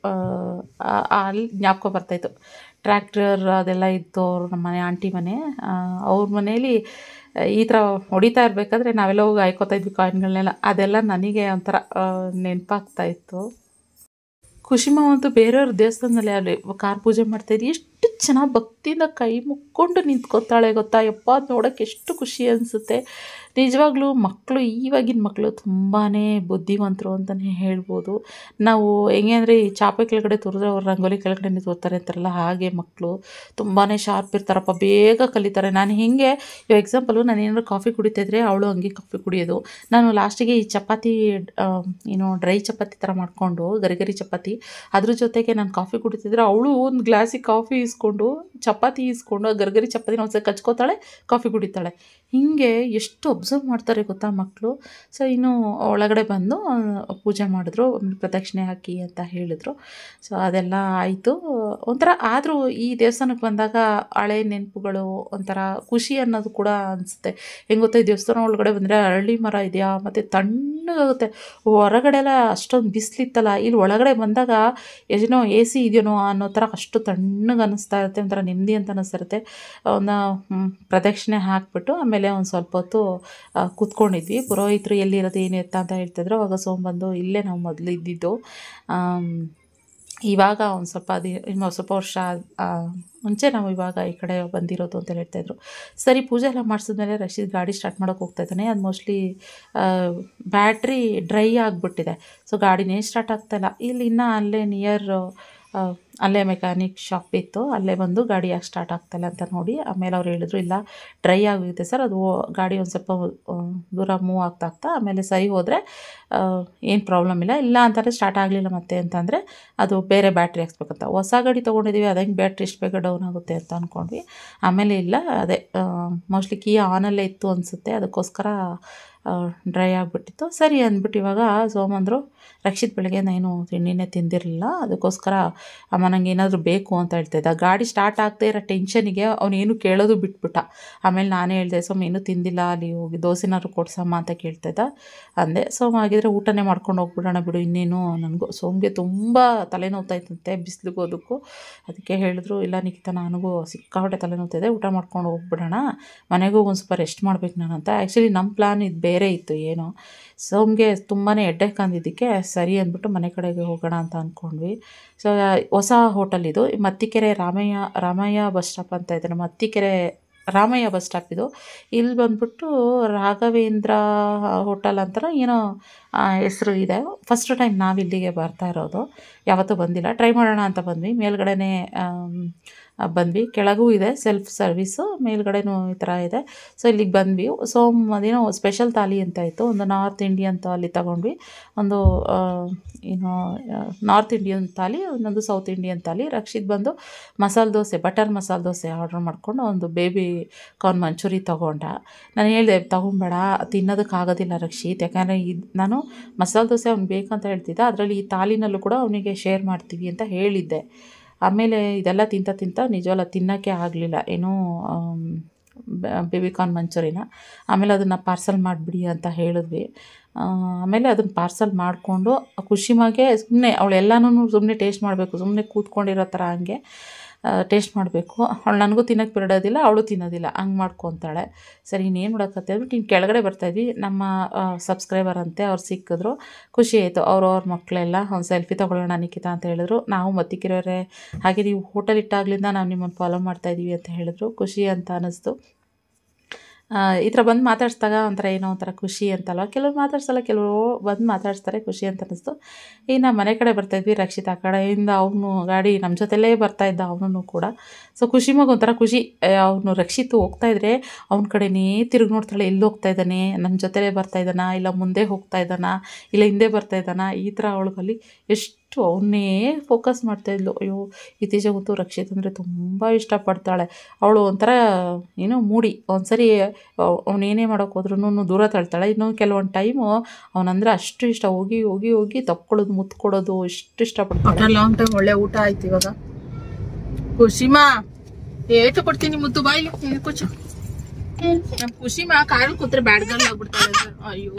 ಅಲ್ಲಿ ಜ್ಞಾಪಕ ಬರ್ತಾಯಿತ್ತು ಟ್ರ್ಯಾಕ್ಟರ್ ಅದೆಲ್ಲ ಇತ್ತು ಅವ್ರು ನಮ್ಮ ಮನೆ ಆಂಟಿ ಮನೆ ಆ, ಅವ್ರ ಮನೇಲಿ ಈ ಥರ ಹೊಡಿತಾ ಇರಬೇಕಾದ್ರೆ ನಾವೆಲ್ಲ ಹೋಗಿ ಹಾಯ್ಕೋತಾ ಇದ್ವಿ ಕಾಯಿನ್ಗಳನ್ನೆಲ್ಲ ಅದೆಲ್ಲ ನನಗೆ ಒಂಥರ ನೆನಪಾಗ್ತಾ ಇತ್ತು ಖುಷಿಮಾವಂತೂ ಬೇರೆಯವ್ರ ದೇವಸ್ಥಾನದಲ್ಲಿ ಅಲ್ಲಿ ಕಾರ್ ಪೂಜೆ ಮಾಡ್ತಾಯಿದ್ವಿ ಎಷ್ಟು ಚೆನ್ನಾಗಿ ಭಕ್ತಿಯಿಂದ ಕೈ ಮುಕ್ಕೊಂಡು ನಿಂತ್ಕೊತಾಳೆ ಗೊತ್ತಾ ಯಪ್ಪ ಅದು ನೋಡೋಕ್ಕೆ ಎಷ್ಟು ಖುಷಿ ಅನಿಸುತ್ತೆ ನಿಜವಾಗ್ಲೂ ಮಕ್ಕಳು ಇವಾಗಿನ ಮಕ್ಕಳು ತುಂಬಾ ಬುದ್ಧಿವಂತರು ಅಂತಲೇ ಹೇಳ್ಬೋದು ನಾವು ಹೆಂಗೆ ಅಂದರೆ ಈ ಚಾಪೆ ಕೆಳಗಡೆ ತುರಿದ್ರೆ ಅವ್ರು ರಂಗೋಲಿ ಕೆಳಗಡೆ ತೋರ್ತಾರೆ ಅಂತಾರಲ್ಲ ಹಾಗೆ ಮಕ್ಕಳು ತುಂಬಾ ಶಾರ್ಪ್ ಇರ್ತಾರಪ್ಪ ಬೇಗ ಕಲಿತಾರೆ ನಾನು ಹೇಗೆ ಇವಾಗ ಎಕ್ಸಾಂಪಲು ನಾನು ಏನಾದ್ರು ಕಾಫಿ ಕುಡಿತಾಯಿದ್ರೆ ಅವಳು ಹಂಗೆ ಕಾಫಿ ಕುಡಿಯೋದು ನಾನು ಲಾಸ್ಟಿಗೆ ಈ ಚಪಾತಿ ಆ, ಏನು ಡ್ರೈ ಚಪಾತಿ ಥರ ಮಾಡಿಕೊಂಡು ಗರಿ ಗರಿ ಚಪಾತಿ ಅದ್ರ ಜೊತೆಗೆ ನಾನು ಕಾಫಿ ಕುಡಿತಿದ್ರೆ ಅವಳು ಒಂದು ಗ್ಲಾಸಿಗೆ ಕಾಫಿ ಇಸ್ಕೊಂಡು ಚಪಾತಿ ಇಸ್ಕೊಂಡು ಆ ಗರ್ಗರಿ ಚಪಾತಿನ ಒಂದ್ಸಲ ಕಚ್ಕೋತಾಳೆ ಕಾಫಿ ಕುಡಿತಾಳೆ ಹೀಗೆ ಎಷ್ಟು ಅಬ್ಸರ್ವ್ ಮಾಡ್ತಾರೆ ಗೊತ್ತಾ ಮಕ್ಕಳು ಸೊ ಇನ್ನು ಒಳಗಡೆ ಬಂದು ಆ, ಪೂಜೆ ಮಾಡಿದ್ರು ಆಮೇಲೆ ಪ್ರದಕ್ಷಿಣೆ ಹಾಕಿ ಅಂತ ಹೇಳಿದ್ರು ಸೊ ಅದೆಲ್ಲ ಆಯಿತು ಒಂಥರ ಆದರೂ ಈ ದೇವಸ್ಥಾನಕ್ಕೆ ಬಂದಾಗ ಹಳೆ ನೆನಪುಗಳು ಒಂಥರ ಖುಷಿ ಅನ್ನೋದು ಕೂಡ ಅನಿಸುತ್ತೆ ಹೆಂಗೆ ಗೊತ್ತಾ ಈ ದೇವಸ್ಥಾನ ಒಳಗಡೆ ಬಂದರೆ ಅರಳಿ ಮರ ಇದೆಯಾ ಮತ್ತು ತಣ್ಣಗಾಗುತ್ತೆ ಹೊರಗಡೆ ಎಲ್ಲ ಅಷ್ಟೊಂದು ಬಿಸಿಲಿತ್ತಲ್ಲ ಇಲ್ಲಿ ಒಳಗಡೆ ಬಂದಾಗ ಏನೋ ಎ ಸಿ ಇದೆಯೋ ಅನ್ನೋ ಥರ ಅಷ್ಟು ತಣ್ಣಗೆ ಅನ್ನಿಸ್ತಾ ಇರುತ್ತೆ ಒಂಥರ ನೆಮ್ಮದಿ ಅಂತ ಅನ್ನಿಸ್ತಾ ಇರುತ್ತೆ ಒಂದು ಹ್ಮ್, ಪ್ರದಕ್ಷಿಣೆ ಹಾಕ್ಬಿಟ್ಟು ಆಮೇಲೆ ಒಂದು ಸ್ವಲ್ಪ ಹೊತ್ತು ಆ, ಕೂತ್ಕೊಂಡಿದ್ವಿ ಪುರೋಹಿತರು ಎಲ್ಲಿರೋದು ಏನು ಎತ್ತ ಅಂತ ಹೇಳ್ತಿದ್ರು ಅವಾಗ ಸೋಮ್ ಬಂದು ಇಲ್ಲೇ ನಾವು ಮೊದಲು ಇದ್ದಿದ್ದು ಆಮ್, ಇವಾಗ ಒಂದು ಸ್ವಲ್ಪ ದಿ ಇನ್ನು ಸ್ವಲ್ಪ ವರ್ಷ ಆ, ಮುಂಚೆ ನಾವು ಇವಾಗ ಈ ಕಡೆ ಬಂದಿರೋದು ಅಂತ ಹೇಳ್ತಾಯಿದ್ರು ಸರಿ ಪೂಜೆ ಎಲ್ಲ ಮಾಡಿಸಿದ್ಮೇಲೆ ರಶೀದ್ ಗಾಡಿ ಸ್ಟಾರ್ಟ್ ಮಾಡೋಕೆ ಹೋಗ್ತಾ ಇದ್ದಾನೆ ಅದು ಮೋಸ್ಟ್ಲಿ ಬ್ಯಾಟ್ರಿ ಡ್ರೈ ಆಗಿಬಿಟ್ಟಿದೆ ಸೊ ಗಾಡಿನೇ ಸ್ಟಾರ್ಟ್ ಆಗ್ತಾಯಿಲ್ಲ ಇಲ್ಲಿ ಇನ್ನೂ ಅಲ್ಲೇ ನಿಯರ್ ಅಲ್ಲೇ ಮೆಕ್ಯಾನಿಕ್ ಶಾಪ್ ಇತ್ತು ಅಲ್ಲೇ ಬಂದು ಗಾಡಿ ಯಾಕೆ ಸ್ಟಾರ್ಟ್ ಆಗ್ತಾಯಿಲ್ಲ ಅಂತ ನೋಡಿ ಆಮೇಲೆ ಅವ್ರು ಹೇಳಿದ್ರು ಇಲ್ಲ ಡ್ರೈ ಆಗಿದೆ ಸರ್ ಅದು ಓ- ಗಾಡಿ ಒಂದು ಸ್ವಲ್ಪ ಆ, ದೂರ ಮೂವ್ ಆಗ್ತಾ ಆಗ್ತಾ ಆಮೇಲೆ ಸರಿ ಹೋದರೆ ಏನು ಪ್ರಾಬ್ಲಮ್ ಇಲ್ಲ ಇಲ್ಲ ಅಂತಂದರೆ ಸ್ಟಾರ್ಟ್ ಆಗಲಿಲ್ಲ ಮತ್ತೆ ಅಂತಂದರೆ ಅದು ಬೇರೆ ಬ್ಯಾಟ್ರಿ ಹಾಕ್ಸ್ಬೇಕಂತ ಹೊಸ ಗಾಡಿ ತೊಗೊಂಡಿದ್ದೀವಿ ಅದಂಗೆ ಬ್ಯಾಟ್ರಿ ಇಷ್ಟು ಬೇಗ ಡೌನ್ ಆಗುತ್ತೆ ಅಂತ ಅಂದ್ಕೊಂಡ್ವಿ ಆಮೇಲೆ ಇಲ್ಲ ಅದೇ ಮೋಸ್ಟ್ಲಿ ಕೀ ಆನಲ್ಲೇ ಇತ್ತು ಅನಿಸುತ್ತೆ ಅದಕ್ಕೋಸ್ಕರ ಡ್ರೈ ಆಗಿಬಿಟ್ಟಿತ್ತು ಸರಿ ಅಂದ್ಬಿಟ್ಟು ಇವಾಗ ಸೋಮಂದರು ರಕ್ಷಿತ್ ಬೆಳಗ್ಗೆ ನಾನು ತಿಂಡಿನೇ ತಿಂದಿರಲಿಲ್ಲ ಅದಕ್ಕೋಸ್ಕರ ಅಮ್ಮ ನಂಗೆ ಏನಾದರೂ ಬೇಕು ಅಂತ ಹೇಳ್ತಿದ್ದ ಗಾಡಿ ಸ್ಟಾರ್ಟ್ ಆಗದೆ ಇರೋ ಟೆನ್ಷನಿಗೆ ಅವನೇನು ಕೇಳೋದು ಬಿಟ್ಬಿಟ್ಟ ಆಮೇಲೆ ನಾನೇ ಹೇಳಿದೆ ಸೋಮ ಏನೂ ತಿಂದಿಲ್ಲ ಅಲ್ಲಿ ಹೋಗಿ ದೋಸೆನಾದ್ರು ಕೊಡ್ಸಮ್ಮ ಅಂತ ಕೇಳ್ತಿದ್ದ ಅಂದೆ ಸೋಮ ಆಗಿದ್ರೆ ಊಟನೇ ಮಾಡ್ಕೊಂಡು ಹೋಗ್ಬಿಡೋಣ ಬಿಡು ಇನ್ನೇನು ನನಗೂ ಸೋಮ್ಗೆ ತುಂಬ ತಲೆನೋವ್ತಾ ಇತ್ತಂತೆ ಬಿಸಿಲಿಗೂ ಅದಕ್ಕೂ ಅದಕ್ಕೆ ಹೇಳಿದ್ರು ಇಲ್ಲ ನಿಖಿತ ನನಗೂ ಸಿಕ್ಕಾಪಟ್ಟೆ ತಲೆನೋವ್ತಿದೆ ಊಟ ಮಾಡ್ಕೊಂಡು ಹೋಗ್ಬಿಡೋಣ ಮನೆಗೂ ಒಂದು ಸ್ವಲ್ಪ ರೆಸ್ಟ್ ಮಾಡ್ಬೇಕು ನಾನು ಅಂತ ಆ್ಯಕ್ಚುಲಿ ನಮ್ಮ ಪ್ಲಾನ್ ಇದು ಬೇರೆ ಇತ್ತು ಏನೋ ಸೋಮ್ಗೆ ತುಂಬಾ ಎಡ್ಡೆಕ್ ಅಂದಿದ್ದಕ್ಕೆ ಸರಿ ಅಂದ್ಬಿಟ್ಟು ಮನೆ ಕಡೆಗೆ ಹೋಗೋಣ ಅಂತ ಅಂದ್ಕೊಂಡ್ವಿ ಸೊ ಹೊಸ ಹೋಟೆಲ್ ಇದು ಮತ್ತಿಕೆರೆ ರಾಮಯ್ಯ ರಾಮಯ್ಯ ಬಸ್ ಸ್ಟಾಪ್ ಅಂತ ಇದೆ ನಮ್ಮ ಮತ್ತಿಕೆರೆ ರಾಮಯ್ಯ ಬಸ್ ಸ್ಟಾಪ್ ಇದು ಇಲ್ಲಿ ಬಂದ್ಬಿಟ್ಟು ರಾಘವೇಂದ್ರ ಹೋಟೆಲ್ ಅಂತಾರ ಏನೋ ಹೆಸರು ಇದೆ ಫಸ್ಟ್ ಟೈಮ್ ನಾವು ಇಲ್ಲಿಗೆ ಬರ್ತಾ ಇರೋದು ಯಾವತ್ತೂ ಬಂದಿಲ್ಲ ಟ್ರೈ ಮಾಡೋಣ ಅಂತ ಬಂದ್ವಿ ಮೇಲ್ಗಡೆನೇ ಆಮ್, ಆ, ಬಂದ್ವಿ ಕೆಳಗೂ ಇದೆ ಸೆಲ್ಫ್ ಸರ್ವಿಸು ಮೇಲ್ಗಡೆನೂ ಈ ಥರ ಇದೆ ಸೊ ಇಲ್ಲಿಗೆ ಬಂದ್ವಿ ಸೊ ಅದೇನೋ ಸ್ಪೆಷಲ್ ಥಾಲಿ ಅಂತ ಇತ್ತು ಒಂದು ನಾರ್ತ್ ಇಂಡಿಯನ್ ಥಾಲಿ ತಗೊಂಡ್ವಿ ಒಂದು ಆ, ಏನು ನಾರ್ತ್ ಇಂಡಿಯನ್ ಥಾಲಿ ಇನ್ನೊಂದು ಸೌತ್ ಇಂಡಿಯನ್ ಥಾಲಿ ರಕ್ಷಿತ್ ಬಂದು ಮಸಾಲೆ ದೋಸೆ ಬಟರ್ ಮಸಾಲೆ ದೋಸೆ ಆರ್ಡ್ರ್ ಮಾಡ್ಕೊಂಡು ಒಂದು ಬೇಬಿ ಕಾರ್ನ್ ಮಂಚೂರಿ ತೊಗೊಂಡ ನಾನು ಹೇಳಿದೆ ತೊಗೊಂಬೇಡ ತಿನ್ನೋದಕ್ಕಾಗೋದಿಲ್ಲ ರಕ್ಷಿತ್ ಯಾಕಂದರೆ ಇದು ನಾನು ಮಸಾಲೆ ದೋಸೆ ಅವ್ನಿಗೆ ಬೇಕಂತ ಹೇಳ್ತಿದ್ದೆ ಅದರಲ್ಲಿ ಈ ತಾಲಿನಲ್ಲೂ ಕೂಡ ಅವನಿಗೆ ಶೇರ್ ಮಾಡ್ತೀವಿ ಅಂತ ಹೇಳಿದ್ದೆ ಆಮೇಲೆ ಇದೆಲ್ಲ ತಿಂತ ತಿಂತ ನಿಜವಲ್ಲ ತಿನ್ನೋಕ್ಕೆ ಆಗಲಿಲ್ಲ ಏನೋ ಬೇಬಿಕಾರ್ನ್ ಮಂಚೂರಿನ ಆಮೇಲೆ ಅದನ್ನು ಪಾರ್ಸಲ್ ಮಾಡಿಬಿಡಿ ಅಂತ ಹೇಳಿದ್ವಿ ಆ, ಆಮೇಲೆ ಅದನ್ನು ಪಾರ್ಸಲ್ ಮಾಡಿಕೊಂಡು ಖುಷಿಮಾಗೆ ಸುಮ್ಮನೆ ಅವಳು ಎಲ್ಲನೂ ಸುಮ್ಮನೆ ಟೇಸ್ಟ್ ಮಾಡಬೇಕು ಸುಮ್ಮನೆ ಕೂತ್ಕೊಂಡಿರೋ ಥರ ಹಂಗೆ ಟೇಸ್ಟ್ ಮಾಡಬೇಕು ಅವಳು ನನಗೂ ತಿನ್ನೋಕ್ಕೆ ಬಿಡೋದಿಲ್ಲ ಅವಳು ತಿನ್ನೋದಿಲ್ಲ ಹಂಗೆ ಮಾಡ್ಕೊತಾಳೆ ಸರಿ ಇನ್ನೇನು ಮಾಡೋಕ್ಕತ್ತೆ ಅಂದ್ಬಿಟ್ಟು ಇನ್ನು ಕೆಳಗಡೆ ಬರ್ತಾಯಿದ್ವಿ ನಮ್ಮ ಸಬ್ಸ್ಕ್ರೈಬರ್ ಅಂತೆ ಅವ್ರು ಸಿಕ್ಕಿದ್ರು ಖುಷಿ ಆಯಿತು ಅವ್ರು ಅವ್ರ ಮಕ್ಕಳೆಲ್ಲ ಒಂದು ಸೆಲ್ಫಿ ತೊಗೊಳ್ಳೋಣ ನಿಖಿತಾ ಅಂತ ಹೇಳಿದ್ರು ನಾವು ಮತ್ತಿಕ್ಕಿರೋರೆ ಹಾಗೆ ನೀವು ಹೋಟೆಲ್ ಇಟ್ಟಾಗ್ಲಿಂದ ನಾವು ನಿಮ್ಮನ್ನು ಫಾಲೋ ಮಾಡ್ತಾಯಿದ್ದೀವಿ ಅಂತ ಹೇಳಿದ್ರು ಖುಷಿ ಅಂತ ಅನ್ನಿಸ್ತು ಆ, ಈ ಥರ ಬಂದು ಮಾತಾಡ್ಸಿದಾಗ ಒಂಥರ ಏನೋ ಒಂಥರ ಖುಷಿ ಅಂತಲ್ವ ಕೆಲವ್ರು ಮಾತಾಡ್ಸಲ್ಲ ಕೆಲವರು ಬಂದು ಮಾತಾಡ್ಸ್ತಾರೆ ಖುಷಿ ಅಂತ ಅನ್ನಿಸ್ತು ಇನ್ನು ಮನೆ ಕಡೆ ಬರ್ತಾಯಿದ್ವಿ ರಕ್ಷಿತ್ ಆ ಕಡೆಯಿಂದ ಅವನು ಗಾಡಿ ನಮ್ಮ ಜೊತೆಲೇ ಬರ್ತಾಯಿದ್ದ ಅವನು ಕೂಡ ಸೊ ಖುಷಿ ಮಗ ಒಂಥರ ಖುಷಿ ಅವನು ರಕ್ಷಿತ್ ಹೋಗ್ತಾಯಿದ್ರೆ ಅವನ ಕಡೆನೇ ತಿರುಗಿ ನೋಡ್ತಾಳೆ ಎಲ್ಲಿ ಹೋಗ್ತಾ ಇದ್ದಾನೆ ನಮ್ಮ ಜೊತೆಲೇ ಬರ್ತಾ ಇದ್ದಾನ ಇಲ್ಲ ಮುಂದೆ ಹೋಗ್ತಾ ಇದ್ದಾನ ಇಲ್ಲ ಹಿಂದೆ ಬರ್ತಾ ಇದ್ದಾನ ಈ ಥರ ಅವಳಿಗಲ್ಲಿ ಎಷ್ಟು ಅವನ್ನೇ ಫೋಕಸ್ ಮಾಡ್ತಾಯಿದ್ಲು ಅಯ್ಯೋ ಇತ್ತೀಚೆಗಂತೂ ರಕ್ಷಿತ್ ಅಂದರೆ ತುಂಬ ಇಷ್ಟಪಡ್ತಾಳೆ ಅವಳು ಒಂಥರ ಏನೋ ಮೂಡಿ ಒಂದ್ಸರಿ ಅವ್ನು ಏನೇ ಮಾಡೋಕೆ ಹೋದ್ರೂ ದೂರ ತಳ್ತಾಳೆ ಇನ್ನು ಕೆಲವೊಂದು ಟೈಮು ಅವನಂದ್ರೆ ಅಷ್ಟು ಇಷ್ಟ ಹೋಗಿ ಹೋಗಿ ಹೋಗಿ ತಪ್ಕೊಳ್ಳೋದು ಮುತ್ಕೊಡೋದು ಇಷ್ಟು ಇಷ್ಟಪಡ್ತಾಳೆ ಲಾಂಗ್ ಟೈಮ್ ಒಳ್ಳೆ ಊಟ ಆಯ್ತು ಇವಾಗ ಖುಷಿಮಾ ಏಟು ಕೊಡ್ತೀನಿ ಮುದ್ದು ಬಾಯಿ ಕುಚು ನಮ್ಮ ಖುಷಿಮಾ ಕಾರಲ್ಲಿ ಕೂತ್ರೆ ಬ್ಯಾಡ್ ಗರ್ಲ್ ಆಗ್ಬಿಡ್ತಾಳೆ ಸರ್. ಅಯ್ಯೋ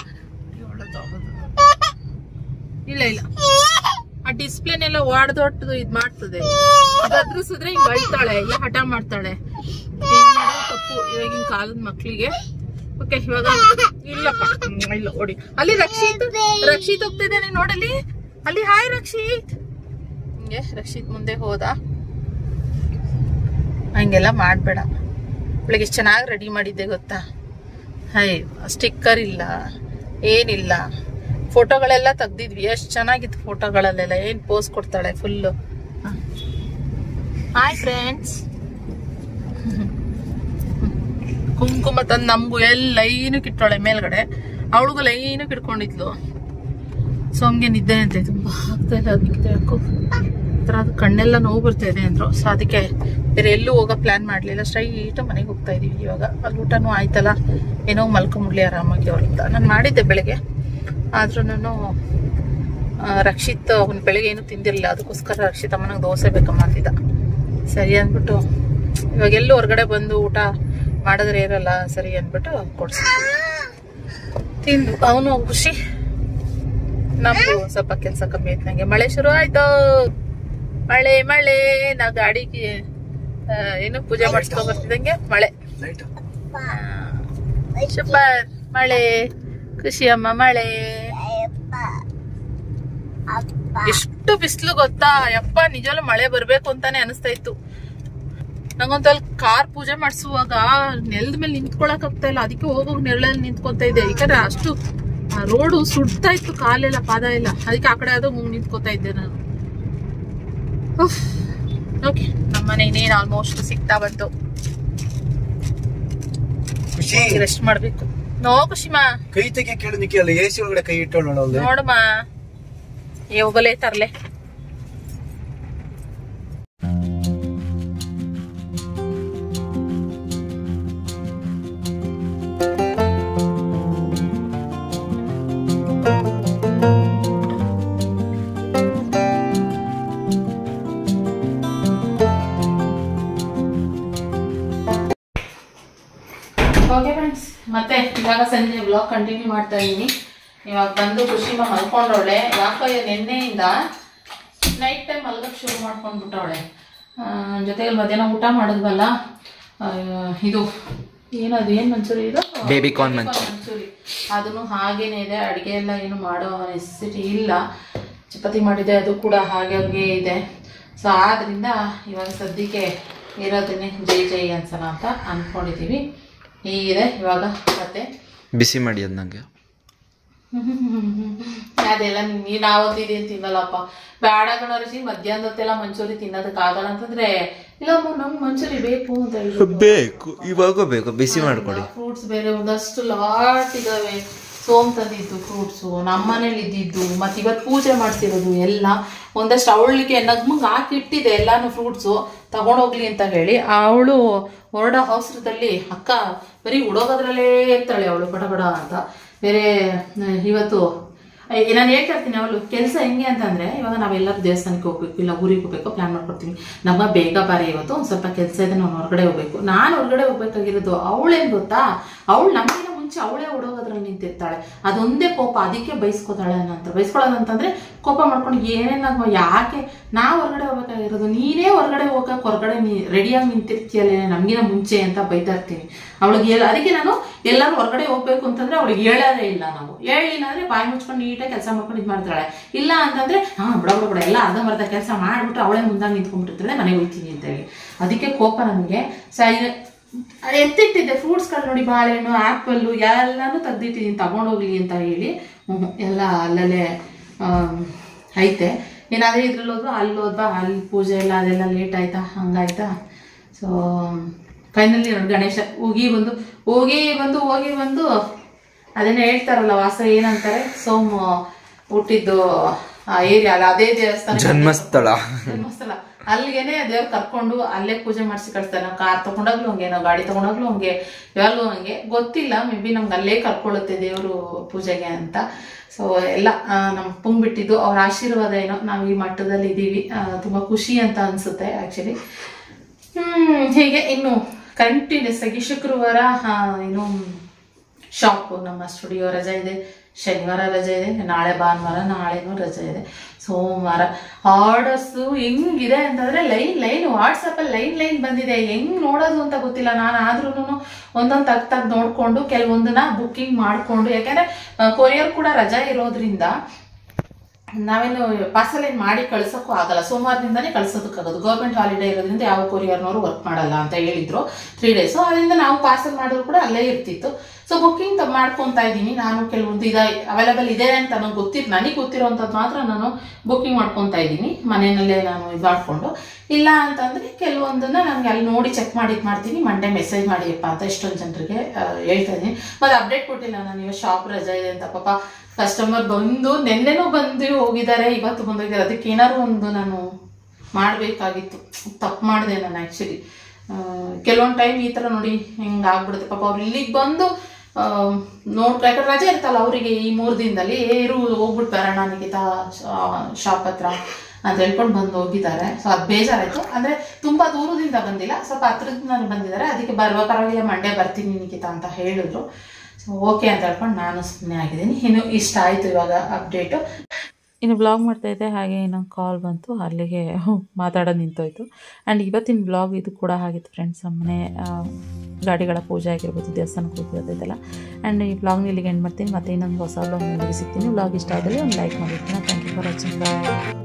ಇಲ್ಲ ಇಲ್ಲ ಆ ಡಿಸ್ಪ್ಲೇನೆಲ್ಲ ಒಡೆದೊಟ್ಟು ಇದ್ ಮಾಡ್ತದೆ ಗದ್ರಿಸಿದ್ರೆ ಹಿಂಗ್ ಅಳ್ತಾಳೆ ಇಲ್ಲ ಹಠ ಮಾಡ್ತಾಳೆ ಹಿಂಗ್ ಮಾಡೋದು ತಪ್ಪು ಇವಾಗಿನ ಕಾಲದ ಮಕ್ಳಿಗೆ ಓಕೆ ಇವಾಗ ಇಲ್ಲಪ್ಪ ಹ್ಮ್, ಇಲ್ಲ ಓಡಿ ಅಲ್ಲಿ ರಕ್ಷಿತ್ ರಕ್ಷಿತ್ ಹೋಗ್ತಿದ್ದಾನೆ ನೋಡಲ್ಲಿ ಅಲ್ಲಿ ಹಾಯ್ ರಕ್ಷಿತ್ ಹಿಂಗೆ ರಕ್ಷಿತ್ ಮುಂದೆ ಹೋದ ಹಂಗೆಲ್ಲ ಮಾಡಬೇಡ ಅವಳಿಗೆ ಎಷ್ಟು ಚೆನ್ನಾಗಿ ರೆಡಿ ಮಾಡಿದ್ದೆ ಗೊತ್ತಾ ಹೈ ಸ್ಟಿಕ್ಕರ್ ಇಲ್ಲ ಏನಿಲ್ಲ ಫೋಟೋಗಳೆಲ್ಲ ತೆಗ್ದಿದ್ವಿ ಎಷ್ಟು ಚೆನ್ನಾಗಿತ್ತು ಫೋಟೋಗಳಲ್ಲೆಲ್ಲ ಏನು ಪೋಸ್ ಕೊಡ್ತಾಳೆ ಫುಲ್ಲು ಹಾಯ್ ಫ್ರೆಂಡ್ಸ್ ಕುಂಕುಮ ತಂದು ನಮಗೂ ಎಲ್ಲ ಲೈನಕ್ಕೆ ಇಟ್ಟೋಳೆ ಮೇಲ್ಗಡೆ ಅವಳಿಗೂ ಲೈನಕ್ಕೆ ಇಟ್ಕೊಂಡಿದ್ಲು ಸೊ ಹಂಗೆ ನಿದ್ದೆ ಅಂತೆ ತುಂಬ ಆಗ್ತಾ ಇಲ್ಲ ಅದಕ್ಕೆ ಯಾಕೋ ಥರ ಅದು ಕಣ್ಣೆಲ್ಲ ನೋವು ಬರ್ತಾ ಇದೆ ಅಂದ್ರು ಸೊ ಅದಕ್ಕೆ ಬೇರೆ ಎಲ್ಲೂ ಹೋಗೋ ಪ್ಲ್ಯಾನ್ ಮಾಡಲಿಲ್ಲ ಸ್ಟ್ರೈಟ್ ಮನೆಗೆ ಹೋಗ್ತಾ ಇದೀವಿ ಇವಾಗ ಅಲ್ಲಿ ಊಟನೂ ಆಯ್ತಲ್ಲ ಏನೋ ಮಲ್ಕೊಂಬಿಡ್ಲಿ ಆರಾಮಾಗಿ ಅವ್ರು ಅಂತ ನಾನು ಮಾಡಿದ್ದೆ ಬೆಳಗ್ಗೆ ಆದರೂ ನಾನು ಆ, ರಕ್ಷಿತ್ ಅವ್ನು ಬೆಳಗ್ಗೆ ಏನು ತಿಂದಿರಲಿಲ್ಲ ಅದಕ್ಕೋಸ್ಕರ ರಕ್ಷಿತ್ ಅಮ್ಮನಿಗೆ ದೋಸೆ ಬೇಕಮ್ಮ ಅಂತಿದ್ದ ಸರಿ ಅಂದ್ಬಿಟ್ಟು ಇವಾಗ ಎಲ್ಲೂ ಹೊರಗಡೆ ಬಂದು ಊಟ ಮಾಡಿದ್ರೆ ಇರಲ್ಲ ಸರಿ ಅಂದ್ಬಿಟ್ಟು ಕೊಡ್ಸಿದ್ವಿ ತಿಂದು ಅವನು ಖುಷಿ ನಮ್ದು ಸ್ವಲ್ಪ ಕೆಲಸ ಕಮ್ಮಿ ಆಯ್ತು ನಂಗೆ ಮಳೆ ಶುರು ಆಯ್ತು ಮಳೆ ಮಳೆ ನಾ ಗಾಡಿಗೆ ಆ, ಏನು ಪೂಜೆ ಮಾಡಿಸ್ಕೊ ಬರ್ತಿದ್ದಂಗೆ ಮಳೆ ಸೂಪರ್ ಮಳೆ ಖುಷಿ ಅಮ್ಮ ಮಳೆ ಎಷ್ಟು ಬಿಸಿಲು ಗೊತ್ತಾ ಯಪ್ಪ ನಿಜವಲ್ಲೂ ಮಳೆ ಬರ್ಬೇಕು ಅಂತಾನೆ ಅನಿಸ್ತಾ ಇತ್ತು ನಂಗೊಂದು ಅಲ್ಲಿ ಕಾರ್ ಪೂಜೆ ಮಾಡಿಸುವಾಗ ನೆಲದ ಮೇಲೆ ನಿಂತ್ಕೊಳಕ್ ಆಗ್ತಾ ಇಲ್ಲ ಅದಕ್ಕೆ ಹೋಗೋಗಿ ನೆರಳಲ್ಲಿ ನಿಂತ್ಕೊಂತ ಇದ್ದೆ ಯಾಕಂದ್ರೆ ಅಷ್ಟು ರೋಡು ಸುಡ್ತಾ ಇತ್ತು ಕಾಲೆಲ್ಲ ಪಾದ ಎಲ್ಲ ಅದಕ್ಕೆ ಆ ಕಡೆ ಆದೋ ನಿಂತ್ಕೋತಾ ಇದ್ದೆ ನಾನು ಓಕೆ ನಮ್ಮನೆ ಇನ್ನೇನು ಆಲ್ಮೋಸ್ಟ್ ಸಿಗ್ತಾ ಬಂತು ಖುಷಿ ರೆಸ್ಟ್ ಮಾಡ್ಬೇಕು ನೋ ಖುಷಿಮಾ ಕೈ ತೆಗಿ ಕೇಳು ನಿಕ್ಕಿ ಅಲ್ಲ ಎ ಸಿ ಒಳಗಡೆ ಕೈ ಇಟ್ಟೋಳು ನೋಡೋದು ನೋಡಮ್ಮ ಏ ಹೋಗಲೇ ತರ್ಲೆ ಓಕೆ ಫ್ರೆಂಡ್ಸ್ ಮತ್ತೆ ಇವಾಗ ಸಂಜೆ ಬ್ಲಾಗ್ ಕಂಟಿನ್ಯೂ ಮಾಡ್ತಾ ಇದ್ದೀನಿ ಇವಾಗ ಬಂದು ಖುಷಿ ಮಲ್ಕೊಂಡವಳೆ ಯಾಕೋ ನಿನ್ನೆಯಿಂದ ನೈಟ್ ಟೈಮ್ ಮಲ್ಗಕ್ಕೆ ಶುರು ಮಾಡ್ಕೊಂಡ್ಬಿಟ್ಟವಳೆ ಜೊತೆಗೆ ಮಧ್ಯಾಹ್ನ ಊಟ ಮಾಡಿದ್ವಲ್ಲ ಆ, ಇದು ಏನದು ಏನು ಮಂಚೂರಿ ಇದು Baby corn ಮಂಚೂರಿ ಅದನ್ನು ಹಾಗೇನೆ ಇದೆ ಅಡುಗೆ ಎಲ್ಲ ಏನು ಮಾಡೋ ನೆಸೆಸಿಟಿ ಇಲ್ಲ ಚಪಾತಿ ಮಾಡಿದೆ ಅದು ಕೂಡ ಹಾಗೆ ಹಾಗೆ ಇದೆ ಸೊ ಆದ್ರಿಂದ ಇವಾಗ ಸದ್ಯಕ್ಕೆ ಇರೋದನ್ನೇ ಜೈ ಜೈ ಅನ್ಸೋಣ ಅಂತ ಅಂದ್ಕೊಂಡಿದ್ದೀವಿ ಹೀಗಿದೆ ಇವಾಗ ಮತ್ತೆ ಬಿಸಿ ಮಾಡಿ ಅದ್ ನಂಗೆ ಅದೆಲ್ಲ ನೀ ನಾವೊಂದಿದೆ ತಿನ್ನಲ್ಲಪ್ಪ ಬೇಡ ಕಣರಿಸಿ ಮಧ್ಯಾಹ್ನದ ಹೊತ್ತೆಲ್ಲ ಮಂಚೂರಿ ತಿನ್ನೋದಕ್ಕೆ ಆಗಲ್ಲ ಅಂತಂದ್ರೆ ಇಲ್ಲಮ್ಮ ನಮ್ಗೆ ಮಂಚೂರಿ ಬೇಕು ಅಂತ ಹೇಳಿ ಬೇಕು ಇವಾಗ ಬೇಕು ಬಿಸಿ ಮಾಡ್ಕೊಡಿ ಫ್ರೂಟ್ಸ್ ಬೇರೆ ಒಂದಷ್ಟು ಲಾಟ್ ಇದಾವೆ ಸೋಮ್ ತಂದಿದ್ದು ಫ್ರೂಟ್ಸು ನಮ್ಮನೇಲಿ ಇದ್ದಿದ್ದು ಮತ್ತೆ ಇವತ್ತು ಪೂಜೆ ಮಾಡ್ಸಿರೋದು ಎಲ್ಲ ಒಂದಷ್ಟು ಅವಳಿಗೆ ನಗ್ಮಂಗ್ ಹಾಕಿಟ್ಟಿದೆ ಎಲ್ಲಾನು ಫ್ರೂಟ್ಸು ತಗೊಂಡೋಗ್ಲಿ ಅಂತ ಹೇಳಿ ಅವಳು ಹೊರಡೋ ಅವಸರದಲ್ಲಿ ಅಕ್ಕ ಬರೀ ಉಡೋಗೋದ್ರಲ್ಲೇ ಇರ್ತಾಳೆ ಅವಳು ಬಡ ಬಡ ಅಂತ ಬೇರೆ ಆ, ಇವತ್ತು ನಾನು ಹೇಳ್ತಾ ಇರ್ತೀನಿ ಅವಳು ಕೆಲಸ ಹೆಂಗೆ ಅಂತಂದ್ರೆ ಇವಾಗ ನಾವೆಲ್ಲರೂ ದೇವಸ್ಥಾನಕ್ಕೆ ಹೋಗ್ಬೇಕು ಇಲ್ಲ ಊರಿಗೆ ಹೋಗ್ಬೇಕು ಪ್ಲಾನ್ ಮಾಡ್ಕೊಡ್ತೀವಿ ನಮ್ಮ ಬೇಗ ಬಾರಿ ಇವತ್ತು ಒಂದು ಸ್ವಲ್ಪ ಕೆಲಸ ಇದೆ ನಾನು ಹೊರಗಡೆ ಹೋಗ್ಬೇಕು ನಾನು ಹೊರಗಡೆ ಹೋಗ್ಬೇಕಾಗಿರೋದು ಅವಳೇನ್ ಗೊತ್ತಾ ಅವಳು ನಮಗಿನ ಮುಂಚೆ ಅವಳೇ ಹುಡುಗೋದ್ರಲ್ಲಿ ನಿಂತಿರ್ತಾಳೆ ಅದೊಂದೇ ಕೋಪ ಅದಕ್ಕೆ ಬೈಸ್ಕೋತಾಳೆ ನಂತರ ಬೈಸ್ಕೊಳ್ಳೋದಂತಂದ್ರೆ ಕೋಪ ಮಾಡ್ಕೊಂಡು ಏನೇನಾಗ ಯಾಕೆ ನಾವು ಹೊರಗಡೆ ಹೋಗ್ಬೇಕಾಗಿರೋದು ನೀನೇ ಹೊರಗಡೆ ಹೋಗಕ್ಕೆ ಹೊರಗಡೆ ನೀ ರೆಡಿಯಾಗಿ ನಿಂತಿರ್ತೀಯಲ್ಲ ನಮಗಿನ ಮುಂಚೆ ಅಂತ ಬೈತಾ ಇರ್ತೀನಿ ಅವಳಿಗೆ ಹೇಳ ಅದಕ್ಕೆ ನಾನು ಎಲ್ಲರೂ ಹೊರಗಡೆ ಹೋಗ್ಬೇಕು ಅಂತಂದ್ರೆ ಅವಳಿಗೆ ಹೇಳೋದೇ ಇಲ್ಲ ನಾವು ಹೇಳಿಲ್ಲ ಅಂದ್ರೆ ಬಾಯಿ ಮುಚ್ಕೊಂಡು ನೀಟಾಗಿ ಕೆಲಸ ಮಾಡ್ಕೊಂಡು ಇದು ಮಾಡ್ತಾಳೆ ಇಲ್ಲ ಅಂತಂದ್ರೆ ಹಾ ಬಿಡ ಬಿಡ ಬಿಡ ಎಲ್ಲ ಅರ್ಧಂಬರ್ಧ ಕೆಲಸ ಮಾಡ್ಬಿಟ್ಟು ಅವಳೇ ಮುಂದಾಗ ನಿಂತ್ಕೊಂಡ್ಬಿಟ್ಟಿರ್ತಾಳೆ ಮನೆಗೆ ಹೋಗ್ತೀನಿ ಅಂತ ಹೇಳಿ ಅದಕ್ಕೆ ಕೋಪ ನನಗೆ ಸ ಇದು ಎತ್ತಿಟ್ಟಿದ್ದೆ ಫ್ರೂಟ್ಸ್ಗಳು ನೋಡಿ ಬಾಳೆಹಣ್ಣು ಆ್ಯಪಲ್ಲು ಎಲ್ಲಾನು ತೆಗ್ದಿಟ್ಟಿದ್ದೀನಿ ತಗೊಂಡೋಗ್ಲಿ ಅಂತ ಹೇಳಿ ಹ್ಮ್, ಎಲ್ಲ ಅಲ್ಲಲ್ಲೇ ಆಮ್, ಐತೆ ಏನಾದರೂ ಇದ್ರಲ್ಲಿ ಹೋದ್ವಾ ಅಲ್ಲಿ ಹೋದ್ವಾ ಅಲ್ಲಿ ಪೂಜೆ ಎಲ್ಲ ಅದೆಲ್ಲ ಲೇಟ್ ಆಯ್ತಾ ಹಂಗಾಯ್ತಾ ಸೊ ಫೈನಲಿ ನೋಡಿ ಗಣೇಶ ಹೋಗಿ ಬಂದು ಹೋಗಿ ಬಂದು ಹೋಗಿ ಬಂದು ಅದನ್ನ ಹೇಳ್ತಾರಲ್ಲ ವಾಸ ಏನಂತಾರೆ ಸೋಮು ಹುಟ್ಟಿದ್ದು ಆ ಏರಿಯಾ ಅಲ್ಲ ಅದೇ ದೇವಸ್ಥಾನ ಜನ್ಮಸ್ಥಳ ಜನ್ಮಸ್ಥಳ ಅಲ್ಲಿಗೆನೆ ದೇವ್ರು ಕರ್ಕೊಂಡು ಅಲ್ಲೇ ಪೂಜೆ ಮಾಡಿಸಿ ಕಳಿಸ್ತಾರೆ ನಾವು ಕಾರ್ ತಗೊಂಡಾಗ್ಲೂ ಹಂಗೆ ನಾವು ಗಾಡಿ ತಗೊಂಡಾಗ್ಲೂ ಹಂಗೆ ಯಾವಾಗ್ಲೂ ಹಂಗೆ ಗೊತ್ತಿಲ್ಲ ಮೇ ಬಿ ನಮ್ಗೆ ಅಲ್ಲೇ ಕರ್ಕೊಳ್ಳುತ್ತೆ ದೇವರು ಪೂಜೆಗೆ ಅಂತ ಸೊ ಎಲ್ಲ ಆ, ನಮ್ಮ ಪುಂಗ್ ಬಿಟ್ಟಿದ್ದು ಅವ್ರ ಆಶೀರ್ವಾದ ಏನೋ ನಾವು ಈ ಮಟ್ಟದಲ್ಲಿ ಇದ್ದೀವಿ ಆ, ತುಂಬಾ ಖುಷಿ ಅಂತ ಅನ್ಸುತ್ತೆ ಆಕ್ಚುಲಿ ಹ್ಮ್ ಹೀಗೆ ಇನ್ನು ಕಂಟಿನ್ಯೂಸ್ ಆಗಿ ಶುಕ್ರವಾರ ಆ, ಏನು ಶಾಪ್ ನಮ್ಮ ಸ್ಟುಡಿಯೋ ರಜೆ ಇದೆ ಶನಿವಾರ ರಜೆ ಇದೆ ನಾಳೆ ಭಾನುವಾರ ನಾಳೆನೂ ರಜೆ ಇದೆ ಸೋಮವಾರ ಆರ್ಡರ್ಸು ಹೆಂಗಿದೆ ಅಂತಂದ್ರೆ ಲೈನ್ ಲೈನ್ ವಾಟ್ಸಪ್ಪಲ್ಲಿ ಲೈನ್ ಲೈನ್ ಬಂದಿದೆ ಹೆಂಗ್ ನೋಡೋದು ಅಂತ ಗೊತ್ತಿಲ್ಲ ನಾನು ಆದ್ರೂ ಒಂದೊಂದು ತಗ್ ತಗ್ ನೋಡ್ಕೊಂಡು ಕೆಲವೊಂದನ್ನ ಬುಕ್ಕಿಂಗ್ ಮಾಡ್ಕೊಂಡು ಯಾಕಂದ್ರೆ ಕೊರಿಯರ್ ಕೂಡ ರಜಾ ಇರೋದ್ರಿಂದ ನಾವೇನು ಪಾರ್ಸಲ್ ಏನು ಮಾಡಿ ಕಳ್ಸೋಕ್ಕೂ ಆಗಲ್ಲ ಸೋಮವಾರದಿಂದನೇ ಕಳ್ಸೋದಕ್ಕಾಗೋದು ಗೌರ್ಮೆಂಟ್ ಹಾಲಿಡೇ ಇರೋದ್ರಿಂದ ಯಾವ ಕೊರಿಯರ್ನವರು ವರ್ಕ್ ಮಾಡಲ್ಲ ಅಂತ ಹೇಳಿದ್ರು ತ್ರೀ ಡೇಸು ಅದರಿಂದ ನಾವು ಪಾರ್ಸಲ್ ಮಾಡಿದ್ರು ಕೂಡ ಅಲ್ಲೇ ಇರ್ತಿತ್ತು ಸೊ ಬುಕ್ಕಿಂಗ್ ಮಾಡ್ಕೊತಾ ಇದ್ದೀನಿ ನಾನು ಕೆಲವೊಂದು ಇದೆ ಅವೈಲೇಬಲ್ ಇದೆ ಅಂತ ನನಗೆ ಗೊತ್ತಿರ್ ನನಗೆ ಗೊತ್ತಿರೋವಂಥದ್ದು ಮಾತ್ರ ನಾನು ಬುಕ್ಕಿಂಗ್ ಮಾಡ್ಕೊತಾ ಇದ್ದೀನಿ ಮನೆಯಲ್ಲೇ ನಾನು ಇದು ಮಾಡಿಕೊಂಡು ಇಲ್ಲ ಅಂತಂದರೆ ಕೆಲವೊಂದನ್ನ ನನಗೆ ಅಲ್ಲಿ ನೋಡಿ ಚೆಕ್ ಮಾಡಿ ಇದು ಮಾಡ್ತೀನಿ ಮಂಡೇ ಮೆಸೇಜ್ ಮಾಡಿಯಪ್ಪ ಅಂತ ಎಷ್ಟೊಂದು ಜನರಿಗೆ ಹೇಳ್ತಾ ಇದ್ದೀನಿ ಮತ್ತು ಅಪ್ಡೇಟ್ ಕೊಟ್ಟಿಲ್ಲ ನಾನು ಇವಾಗ ಶಾಪ್ ರಜೆ ಇದೆ ಅಂತ ಪಾಪ ಕಸ್ಟಮರ್ ಬಂದು ನಿನ್ನೆನೂ ಬಂದು ಹೋಗಿದ್ದಾರೆ ಇವತ್ತು ಬಂದು ಹೋಗಿದ್ದಾರೆ ಅದಕ್ಕೆ ಏನಾದ್ರು ಒಂದು ನಾನು ಮಾಡಬೇಕಾಗಿತ್ತು ತಪ್ಪು ಮಾಡಿದೆ ನಾನು ಆ್ಯಕ್ಚುಲಿ ಕೆಲವೊಂದು ಟೈಮ್ ಈ ಥರ ನೋಡಿ ಹಿಂಗೆ ಆಗ್ಬಿಡುತ್ತೆ ಪಾಪ ಅವ್ರು ಇಲ್ಲಿಗೆ ಬಂದು ನೋಡ್ ಯಾಕಂದ್ರೆ ರಜೆ ಇರ್ತಲ್ಲ ಅವರಿಗೆ ಈ ಮೂರು ದಿನದಲ್ಲಿ ಏರು ಹೋಗ್ಬಿಟ್ಟು ಬರೋಣ ನಿಖಿತಾ ಶಾಪ್ ಹತ್ರ ಅಂತ ಹೇಳ್ಕೊಂಡು ಬಂದು ಹೋಗಿದ್ದಾರೆ ಸೊ ಅದು ಬೇಜಾರಾಯಿತು ಅಂದರೆ ತುಂಬ ದೂರದಿಂದ ಬಂದಿಲ್ಲ ಸ್ವಲ್ಪ ಹತ್ರದಿಂದ ಬಂದಿದ್ದಾರೆ ಅದಕ್ಕೆ ಬರುವ ಪರವಾಗಿಲ್ಲ ಮಂಡ್ಯ ಬರ್ತೀನಿ ನಿಖಿತಾ ಅಂತ ಹೇಳಿದ್ರು ಸೊ ಓಕೆ ಅಂತ ಹೇಳ್ಕೊಂಡು ನಾನು ಸುಮ್ಮನೆ ಆಗಿದ್ದೀನಿ ಇನ್ನು ಇಷ್ಟ ಆಯಿತು ಇವಾಗ ಅಪ್ಡೇಟು ಇನ್ನು ಬ್ಲಾಗ್ ಮಾಡ್ತಾಯಿದ್ದೆ ಹಾಗೆ ಇನ್ನೊಂದು ಕಾಲ್ ಬಂತು ಅಲ್ಲಿಗೆ ಮಾತಾಡೋದು ನಿಂತೋಯ್ತು ಆ್ಯಂಡ್ ಇವತ್ತಿನ ಬ್ಲಾಗ್ ಇದು ಕೂಡ ಆಗಿತ್ತು ಫ್ರೆಂಡ್ಸ್ ನಮ್ಮನೆ ಗಾಡಿಗಳ ಪೂಜೆ ಆಗಿರ್ಬೋದು ದೇವಸ್ಥಾನಕ್ಕೆ ಹೋಗಿರೋದಿದೆಲ್ಲ ಆ್ಯಂಡ್ ಈ ಬ್ಲಾಗ್ನ ಇಲ್ಲಿಗೆ ಎಂಡ್ ಮಾಡ್ತೀನಿ ಮತ್ತೆ ಇನ್ನೊಂದು ಹೊಸ ಬ್ಲಾಗ್ ಸಿಗ್ತೀನಿ ಬ್ಲಾಗ್ ಇಷ್ಟ ಆದಲ್ಲಿ ಒಂದು ಲೈಕ್ ಮಾಡಿರ್ತೀನಿ thank you for watching bye